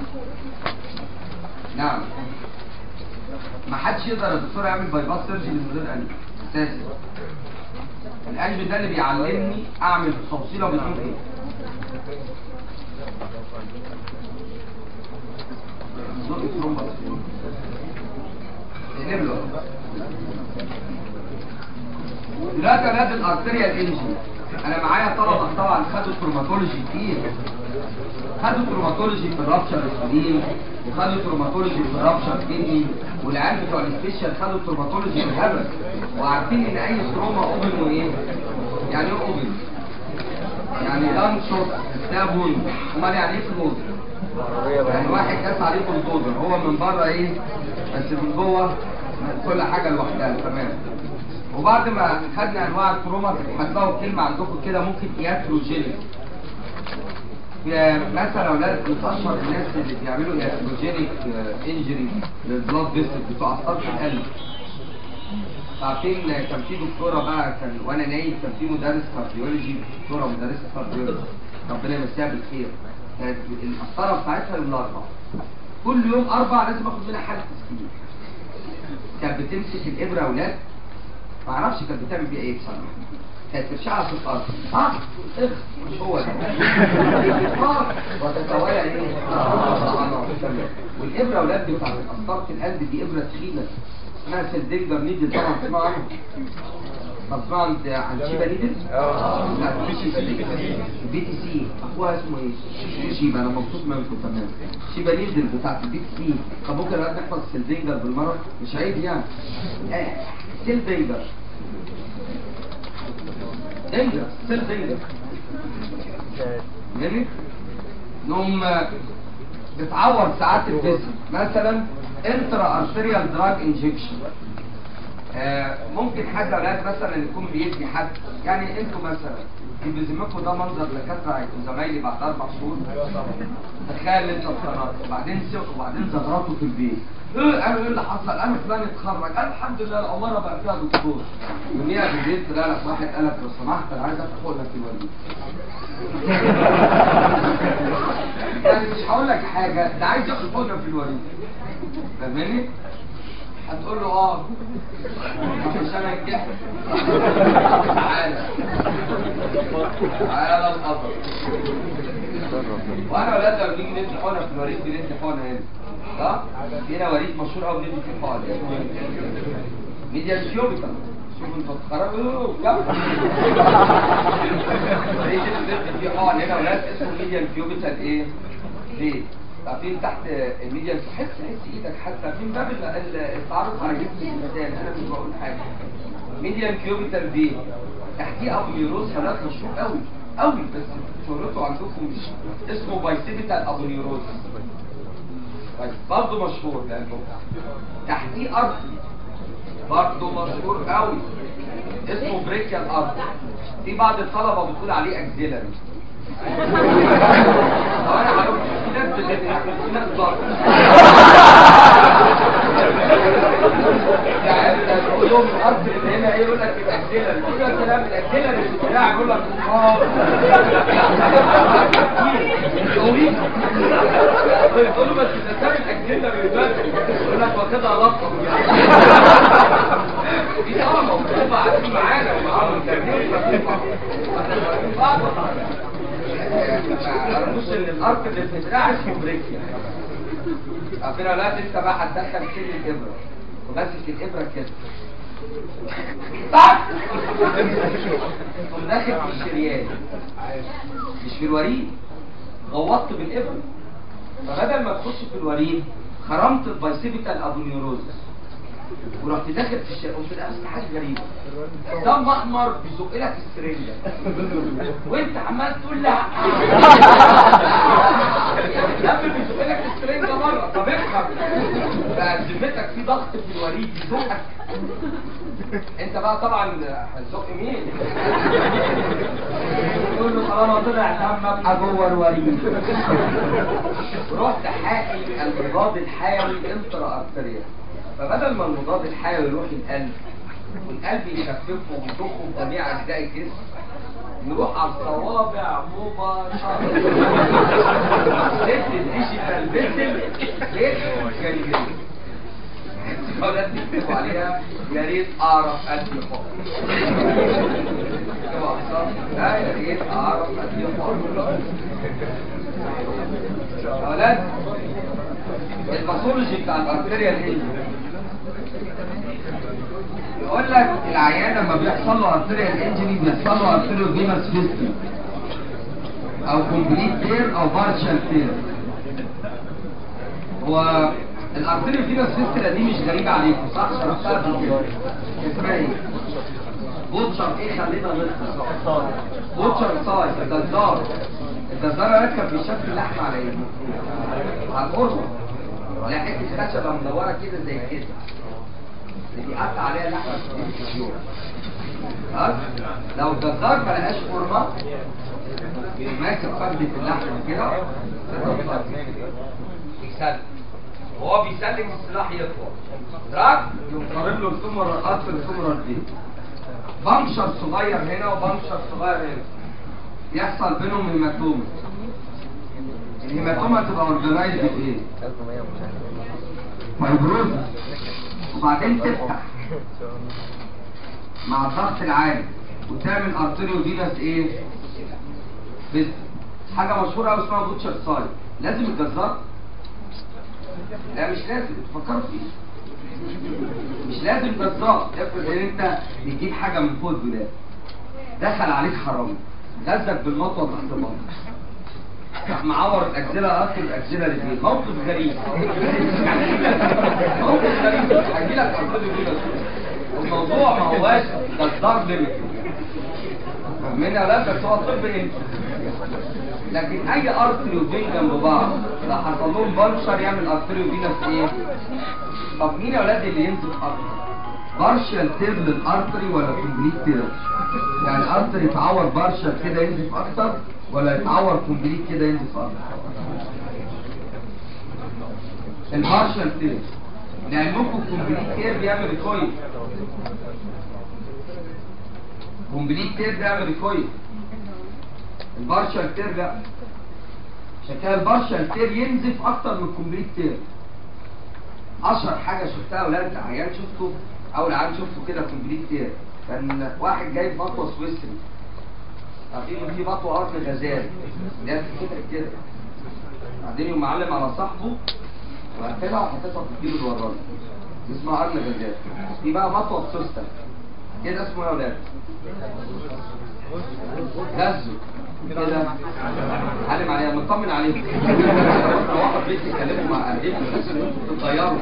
نعم ما حدش يقدر يا دكتور يعمل بايباس سيرجري من غير قلب اساسي القلب ده اللي بيعلمني اعمل توصيله بدون ايه زق الترومبس اقلب له دلوقتي اولاد الارتريال انجي انا معايا طلبه طبعا خدوا تروماتولوجي كتير خدوا تروماتولوجي في الرابشر السليم وخدوا تروماتولوجي في الرابشر كدني والعيال بتوع السبيشال خدوا تروماتولوجي في الهبل وعارفين ان اي تروما اوبن وايه يعني ايه اوبن يعني دان شوت ستابون امال يعني ايه كلوز يعني واحد قاس عليه بلدوزر هو من بره ايه بس من جوه كل حاجه لوحدها تمام وبعد ما خدنا انواع التروما هتلاقوا كلمه عندكم كده ممكن ياتروجينيك مثلا اولاد من اشهر الناس اللي بيعملوا ياتروجينيك انجري للبلاد فيسل بتوع سطح القلب عارفين كان في دكتوره بقى كان وانا نايم كان في مدرس كارديولوجي دكتوره مدرسه كارديولوجي ربنا يمسيها بالخير كانت القسطره بتاعتها يوم الاربعاء كل يوم اربع لازم اخد منها حاله تسكين كانت بتمسك الابره يا اولاد ما اعرفش كانت بتعمل بيها ايه بصراحه كانت ترشعها في الارض اه اخ مش هو ده اه وتتوالى ايه آه. والابره يا اولاد بتاعت قسطره القلب دي ابره تخينه اسمها سلدنجر نيدل طبعا تسمعوا عنها طب تسمعوا عن عن شيبا نيدل؟ اه لا مش شيبا نيدل البي تي سي اخوها اسمه ايه؟ شيبا انا مبسوط منكم تمام شيبا نيدل بتاعت البي تي سي طب ممكن الوقت نحفظ سلدنجر بالمره مش عيب يعني آه. سلدنجر دنجر سلدنجر جميل؟ نقوم بتعور ساعات الجسم مثلا انترا ارتريال دراج انجكشن ممكن حد اولاد مثلا يكون بيدي حد يعني انتوا مثلا بذمكم ده منظر دكاتره هيكون زمايلي بعد اربع شهور تخيل انت اتخرجت وبعدين سقط وبعدين زغرته في البيت ايه قالوا ايه اللي حصل؟ انا فلان اتخرج قال الحمد لله العماره بقى فيها دكتور يوميها بالليل طلع لك واحد قال لك لو سمحت انا عايز افتح لك الوليد يعني مش هقول لك حاجه ده عايز ياخد حقنه في الوريد فاهماني؟ هتقول له اه مش انا الجحر تعالى تعالى القطر وانا ولاد لما بنيجي ندي حقنه في الوريد بندي حقنه هنا صح؟ هنا وريد مشهور قوي بندي فيه حقنه ميديا سيوبيتا شوفوا انتوا بتتخرجوا كم وريد بندي فيه حقن هنا ولاد اسمه ميديا سيوبيتا ايه؟ ليه؟ عارفين تحت الميديا حس حس ايدك حتى من باب ال- ال- التعرف على جسم الانسان انا مش بقول حاجه ميديان كيوبيتال في تحتيه ابونيوروز حالات مشهور قوي قوي بس شهرته عندكم مش اسمه بايسيبيتال ابونيوروز بس برضه مشهور لانه تحتيه ارض برضه مشهور قوي اسمه بريكيال ارض في بعض الطلبه بتقول عليه اكزيلري وانا هقول في ناس بتضحك في ناس ضاربه يعني تقول لهم الارض اللي هنا ايه يقول لك الاكزيلري يقول لك كلام الاكزيلري في البتاع يقول لك اه تقول له بس ده سامي الاكزيلري دلوقتي يقول لك واخدها لقطه دي طبعا مكتوبه قاعدين معانا ومعاهم الترتيب بص ان الارض اللي بتتقع اسمه بريكيا عارفين ولا لا انت بقى هتدخل سن الابره وماسك الابره كده طق تقوم داخل في الشريان مش في الوريد غوطت بالابره فبدل ما تخش في الوريد خرمت البايسيبيتال ابونيوروز ورحت داخل في الشارع قمت لابس حاجه غريبه دم احمر بيزق لك السرنجه وانت عمال تقول لا دم بيزق لك السرنجه مره طب افهم بقى ذمتك في ضغط في الوريد يزقك انت بقى طبعا هتزق مين؟ تقول له طالما طلع دم ابقى جوه الوريد رحت حاقن المضاد الحيوي انترا ارتريال فبدل ما المضاد الحيوي يروح القلب والقلب يخففه ويضخه بجميع اجزاء الجسم نروح على الصوابع مباشرة ست الديجيتال بيسل غير كان الولاد بيكتبوا عليها يا ريت اعرف قد حق لا يا ريت اعرف قد حق يا ولاد الباثولوجي بتاع الارتريال ايه يقول لك العيان لما بيحصل له ارتريال انجري بيحصل له ارتريال فينس فيستي او كومبليت تير او بارشال تير هو الارتريال فينس فيستي دي مش غريبه عليكم صح شرحتها قبل كده اسمها ايه بوتشر ايه خلينا نخلص بوتشر سايز الدزار الدزار ركب بيشكل اللحم على ايه على القرص ولا حته خشبه مدوره كده زي كده اللي بيقطع عليها اللحمه في الفيديو خلاص لو الجزار ما لقاش فورمه ماسك فردة اللحمه كده يسلم وهو بيسلم السلاح يطول راك يقوم ضارب له الكاميرا الخط الكاميرا دي بنشر صغير هنا وبنشر صغير هنا يحصل بينهم هيماتوما الهيماتوما تبقى اورجنايزد بايه؟ فايبروز وبعدين تفتح مع الضغط العالي وتعمل ارتريو فينس ايه؟ بس حاجه مشهوره قوي اسمها بوتشر سايد لازم الجزار لا مش لازم تفكروا فيه مش لازم جزار افرض ان انت بتجيب حاجه من فوق الدولاب دخل عليك حرامي غزك بالمطوه تحت بطنك راح معور الاجزله اصل الاجزله الاثنين موقف غريب موقف غريب هيجي لك ارتدي كده الموضوع ما هواش جزار ليميت فاهمين يا ولاد بس هو طب انت لكن اي ارتري وفين جنب بعض لو حصل لهم بنشر يعمل ارتري وفينس ايه طب مين يا ولاد اللي ينزف اكتر بارشال تير للارتري ولا كومبليت تير يعني الارتري يتعور بارشال كده ينزف اكتر ولا يتعور كومبليت كده ينزف اكتر البارشال تير لعلمكم كومبليت تير بيعمل ريكويل كومبليت تير بيعمل ريكويل البارشال تير لا عشان كده البارشال تير ينزف اكتر من الكومبليت تير اشهر حاجه شفتها يا ولاد عيان شفته اول عيان شفته كده كومبليت كده كان واحد جايب مطوه سويسري عارفين في مطوه ارض غزال اللي هي بتتفتح كده بعدين يقوم معلم على صاحبه وقفلها وحطيتها في الجيب اللي وراه دي اسمها قرن غزال في بقى مطوه سوسته كده اسمه ايه يا ولاد غزو كده علم عليها مطمن عليهم روحوا البيت يتكلموا مع اهلهم تتغيروا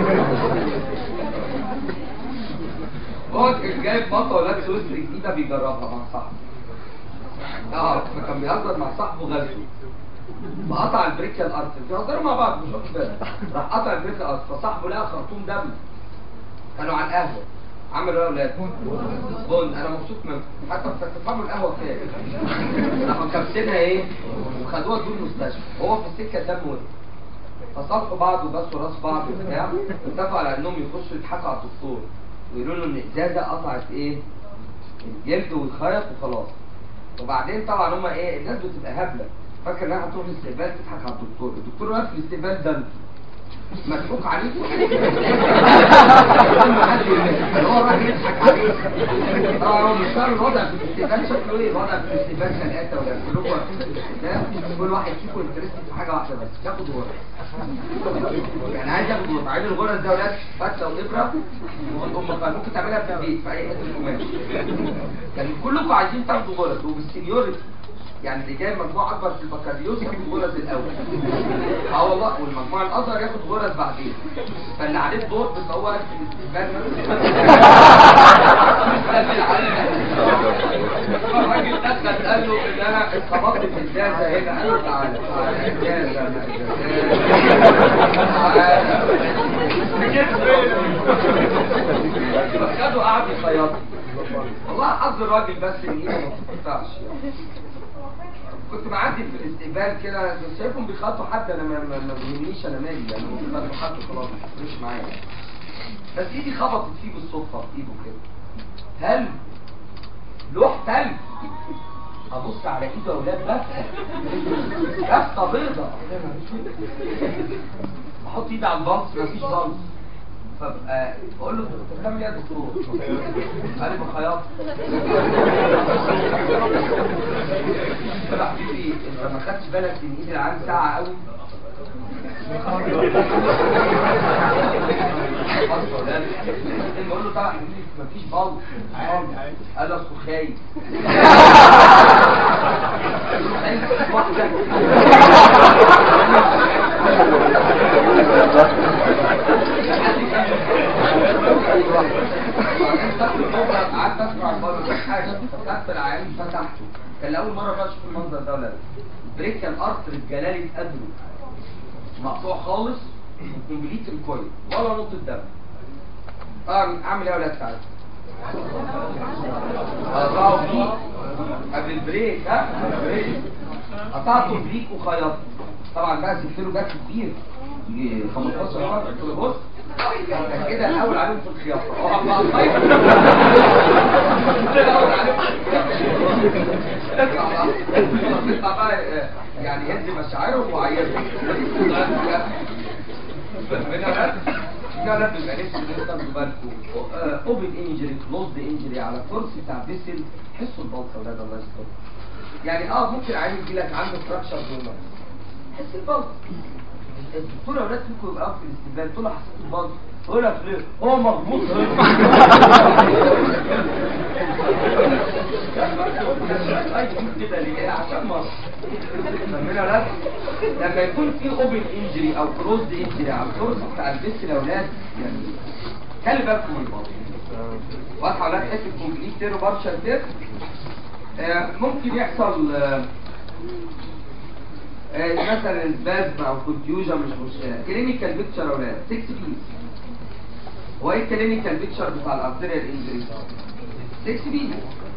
هو كان جايب مطوه ولاد سويسري جديده بيجربها مع صاحبه اه فكان بيهزر مع صاحبه غزو فقطع البريكيا الارض بيهزروا مع بعض مش واخد بالك راح قطع البريكيا الارض فصاحبه لقى خرطوم دم كانوا على القهوه عملوا ايه يا ولاد؟ بون انا مبسوط منكم حتى بتفهموا القهوه كفايه راحوا كابتنها ايه؟ وخدوها دول المستشفى وهو في السكه الدم وقف فصالحوا بعض وبسوا راس بعض وبتاع واتفقوا على انهم يخشوا يضحكوا على الدكتور ويقولوا له ان ازازه قطعت ايه؟ الجلد والخيط وخلاص وبعدين طبعا هم ايه الناس بتبقى هبله فاكر انها هتروح الاستقبال تضحك على الدكتور الدكتور واقف في الاستقبال ده مضحوك عليك هو راح يضحك عليك طبعا هو مش فاهم الوضع في الاستقبال شكله ايه الوضع في الاستقبال كان اتى ولا كلكم واقفين في الاستقبال كل واحد فيكم انترست في حاجه واحده بس ياخد غرز يعني عايز ياخد غرز عايز الغرز ده ولاد فتله وابره وهم ممكن تعملها في البيت في اي حته قماش يعني كلكم عايزين تاخدوا غرز وبالسينيورتي يعني اللي جايب مجموع اكبر في البكالوريوس ياخد غرز الاول اه والله والمجموع الاصغر ياخد غرز بعدين فاللي عليه الدور بس هو واقف في الاستقبال الراجل دخل قال له ان انا اتخبطت في الازازه هنا قال له تعالى تعالى ازازه تعالى خدوا قعد يخيطوا والله حظ الراجل بس ان ايده ما بتقطعش كنت معدي في الاستقبال كده كنت شايفهم بيخاطوا حد انا ما ما- ما بيهمنيش انا مالي يعني ممكن يخاطوا حد خلاص مش معايا بس ايدي خبطت فيه بالصدفه في ايده كده هل لوح تلج ابص على ايده يا اولاد بس بس بيضه احط ايدي على البلس مفيش بلس فبقى بقول له انت بتعمل ايه يا دكتور؟ قال لي بخياط قلت له يا حبيبي انت ما خدتش بالك ان ايدي العام ساعه قوي بقول له طبعا حبيبي مفيش بلط قال له اصله خايف خايف واحده قعدت اسمع المره حاجه فتحت العيان فتحته كان لاول مره بقى اشوف المنظر ده ولا لا بريك كان ارتر الجلالي قدره مقطوع خالص وكومبليت ريكويل ولا نقطه دم اه اعمل ايه يا ولاد ساعتها قطعوا فيه قبل البريك ها قبل البريك قطعته بريك وخيطته طبعا بقى سبت له جاك كتير يجي 15 مره قلت له بص انت كده الاول عليهم في الخياطه اه الله طيب الاول عليهم في الخياطه تطلع بقى آه، يعني يهز مشاعرهم وعيرهم هنا لا لا بيبقى نفسي ان انتوا تاخدوا بالكم اوبن انجري كلوزد انجري على الكرسي بتاع بيسل حسوا البلطه يا ولاد الله يستر يعني اه ممكن عيل يجي لك عنده فراكشر جوه حس البلطه الدكتور يا ولاد فيكم يبقى في الاستقبال تقول له حسيت البلطه يقول لك ليه هو مربوط كده ليه عشان مرض فاهمين يا ولاد لما يكون في اوبن انجري او كلوزد انجري على الكورس بتاع البيست يا ولاد يعني خلي بالكم من الموضوع واضحه يا ولاد حته كومبليت تيرو بارشال تير آه، ممكن يحصل آه، آه، مثلا سبازم او كونفيوجن مش مشكله كلينيكال بيكتشر يا ولاد 6 بيس هو ايه الكلينيكال بيكتشر بتاع الارتيريال انجري 6 بيس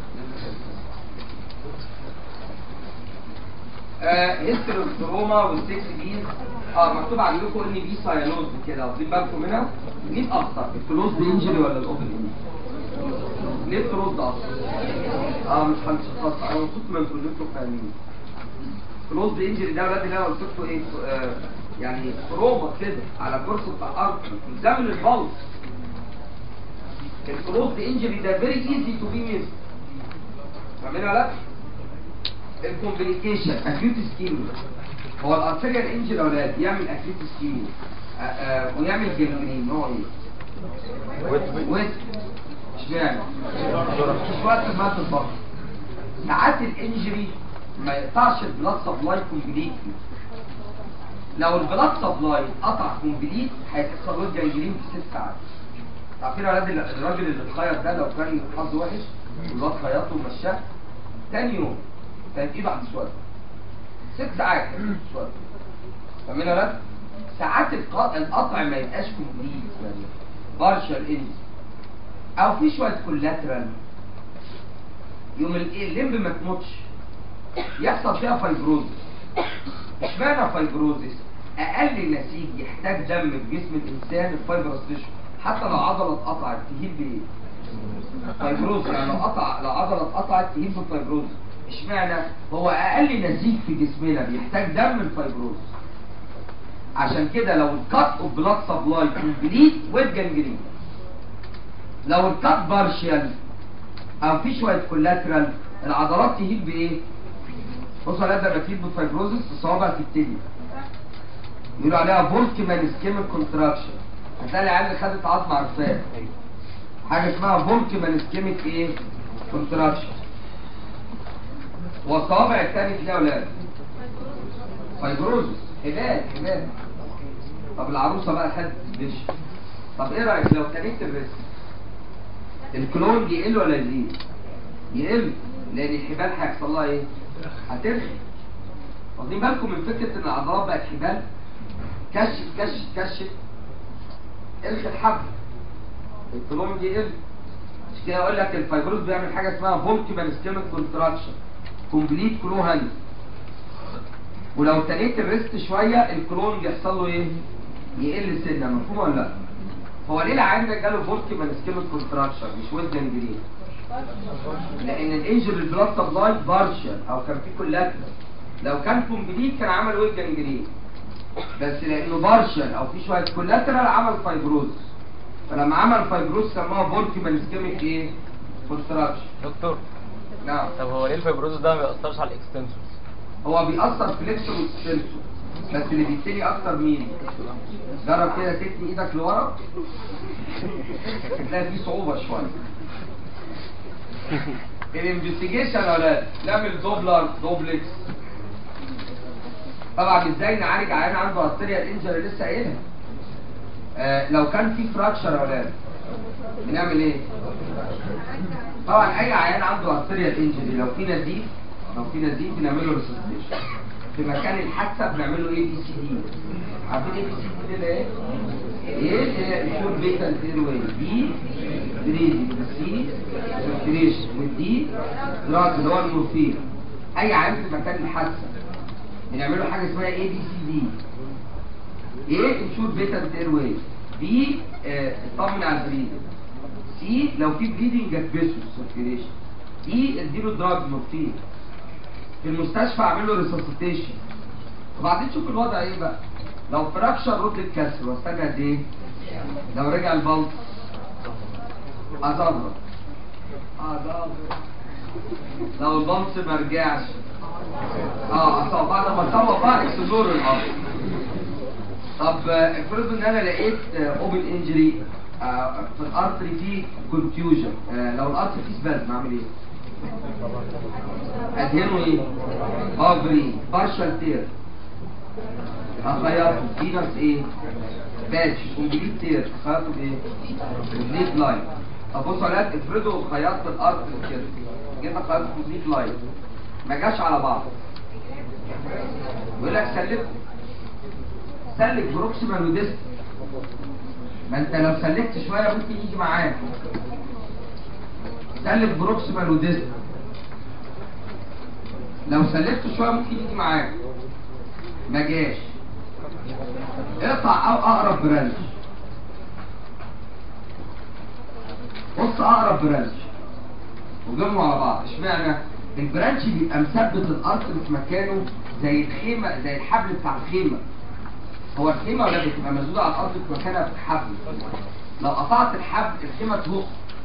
هيستروستروما والسكس بيز اه مكتوب عندكم ان بي سايانوز كده واخدين بالكم منها مين اخطر الكلوز انجري ولا الاوبن انجري؟ ليه الكلوز اخطر؟ اه مش هنشخصها انا مبسوط منكم ان انتم فاهمين كلوز انجري ده ولاد اللي انا قلت لكم ايه يعني روبوت كده على كرسي بتاع ارض بيزامن البلس الكلوز انجري ده فيري ايزي تو بي ميس فاهمين ولا لا؟ الكومبليكيشن اكيوت سكيميا هو الارتيريال انجري يا اولاد يعمل اكيوت سكيميا ويعمل جنجرين هو ايه؟ ويت اشمعنى؟ مش وقت مات البطن ساعات الانجري ما يقطعش البلاد سبلاي كومبليتلي لو البلاد سبلاي اتقطع كومبليت هيحصل له جنجرين في ست ساعات عارفين يا ولاد الراجل اللي اتخيط ده لو كان حظه وحش والواد خيطه ومشاه تاني يوم كانت ايده هتسود ست ساعات كانت هتسود فاهمين يا ولاد؟ ساعات الق- القطع ما يبقاش كومبليت يعني بارشال انجري او في شويه كولاترال يوم الايه الليمب ما تموتش يحصل فيها فايبروزس اشمعنى فايبروزس اقل نسيج يحتاج دم في جسم الانسان الفايبرس تيشو حتى لو عضله اتقطعت تهيب بايه فايبروز يعني لو قطع لو عضله اتقطعت تهيب بالفايبروز اشمعنى هو اقل نسيج في جسمنا بيحتاج دم الفايبروز عشان كده لو الكات اوف بلاد سبلاي كومبليت ويز جنجرين لو الكات بارشال او في شويه كولاترال العضلات تهيب بايه بصوا على ده بتهيب بالفايبروزس الصوابع تبتدي يقولوا عليها فولكمان سكيميك كونتراكشن هتلاقي العيال اللي خدت عظم عارفاه حاجه اسمها فولكمان سكيميك ايه كونتراكشن والصوابع الثاني دي يا اولاد فايبروزس حبال حبال طب العروسه بقى خدت بش طب ايه رايك لو تنيت الريست الكلون يقل ولا يزيد يقل لان الحبال هيحصل لها ايه هترخي واخدين بالكم من فكره ان العضلات بقت حبال كشف كشف كشف ارخي الحبل الكلون يقل مش كده اقول لك الفايبروز بيعمل حاجه اسمها فولكيمان سكيميك كونتراكشن كومبليت كلو هاني ولو تنيت الريست شويه الكلون بيحصل له ايه يقل سنه مفهوم ولا لا هو ليه العيان ده جاله فولكيمان سكيميك كونتراكشن مش ويز جنجرين لان الانجر البلاد سبلاي بارشل او كان في كولاترال لو كان كومبليت كان عمل ويز جنجرين بس لانه بارشل او في شويه كولاترال عمل فايبروز فلما عمل فايبروز سموها فولكيمان سكيميك ايه كونتراكشن دكتور نعم طب هو ليه الفايبروز ده ما بيأثرش على الاكستنسورز هو بيأثر فليكسور وستنسور بس اللي بيبتدي اكتر مين جرب كده تتني ايدك لورا تلاقي في صعوبة شوية الانفستيجيشن يا ولاد نعمل دوبلر دوبلكس طبعا ازاي نعالج عيان عنده ارتيريال انجري لسه قايلها آه لو كان في فراكشر يا ولاد بنعمل ايه طبعا اي عيان عنده ارتيريال انجري لو في نزيف لو في نزيف بنعمل له ريسسيتيشن في مكان الحادثه بنعمل له اي بي سي دي عارفين ايه بي سي دي اللي ايه ايه هي الفول بيتا تيروي دي بريدي سي سيركيليشن والدي دراج اللي هو المورفين اي عيان في مكان الحادثه بنعمل له حاجه اسمها اي بي سي دي ايه انشور بيتا تيروي بي آه، اطمن على البريدنج سي لو في بليدنج اتبسه سيركيليشن دي اديله دراج مورفين في المستشفى اعمل له ريسوسيتيشن وبعدين شوف الوضع ايه بقى لو فراكشر رد الكسر واستنى قد ايه لو رجع البلط اضرب اضرب لو البلط ما رجعش اه اصاب بعد ما اصاب بقى اكسلور الارض طب آه، افرضوا ان انا لقيت اوبن انجري في الارتري فيه كونفيوجن لو الارتري فيه سبازم اعمل ايه؟ ادهنه ايه؟ اه جرين بارشال تير اخيطه فينس ايه؟ باتش كومبليت تير اخيطه بايه؟ كومبليت لاين طب بصوا يا ولاد افرضوا خيطت الارض كده جيت خيطت كومبليت لاين ما جاش على بعض يقول لك سلكه سلك بروكسيمال وديست ما انت لو سلكت شويه ممكن يجي معاك سلك بروكسيمال وديست لو سلكت شويه ممكن يجي معاك ما جاش اقطع او اقرب برانش بص اقرب برانش وجيبهم على بعض اشمعنى البرانش بيبقى مثبت الارض في مكانه زي الخيمه زي الحبل بتاع الخيمه هو الخيمه ولا بتبقى مسدوده على الارض في مكانها بحبل لو قطعت الحبل الخيمه تهق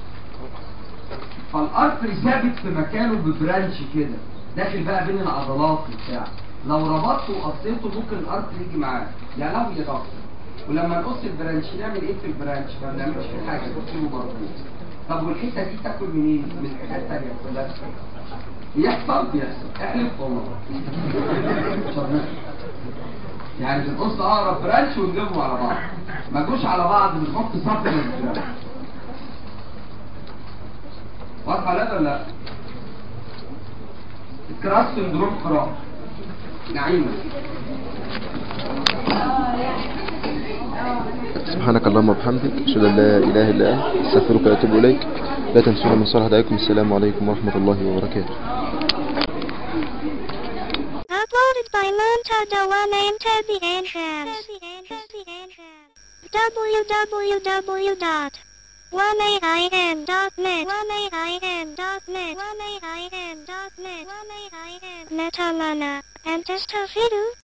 فالارتري ثابت في مكانه ببرانش كده داخل بقى بين العضلات وبتاع لو ربطته وقصيته ممكن الارتري يجي معاه يا لو يا ضغط ولما نقص البرانش نعمل ايه في البرانش ما بنعملش فيه حاجه بنسيبه مربوط طب والحته دي تاكل منين من الحته الثانيه كلها يحصل بيحصل احلف والله يعني بنقص اقرب برانش ونجيبهم على بعض ما جوش على بعض بنحط سبلمنت واضحه لا ولا لا الكراس سندروم قراء نعيمه سبحانك اللهم وبحمدك أشهد أن لا إله إلا أنت أستغفرك وأتوب إليك لا تنسونا من صالح دعائكم السلام عليكم ورحمة الله وبركاته Uploaded by Montada One and Tabby Enhance. www.1aim.net 1aim.net 1aim.net Metamana and Testafidu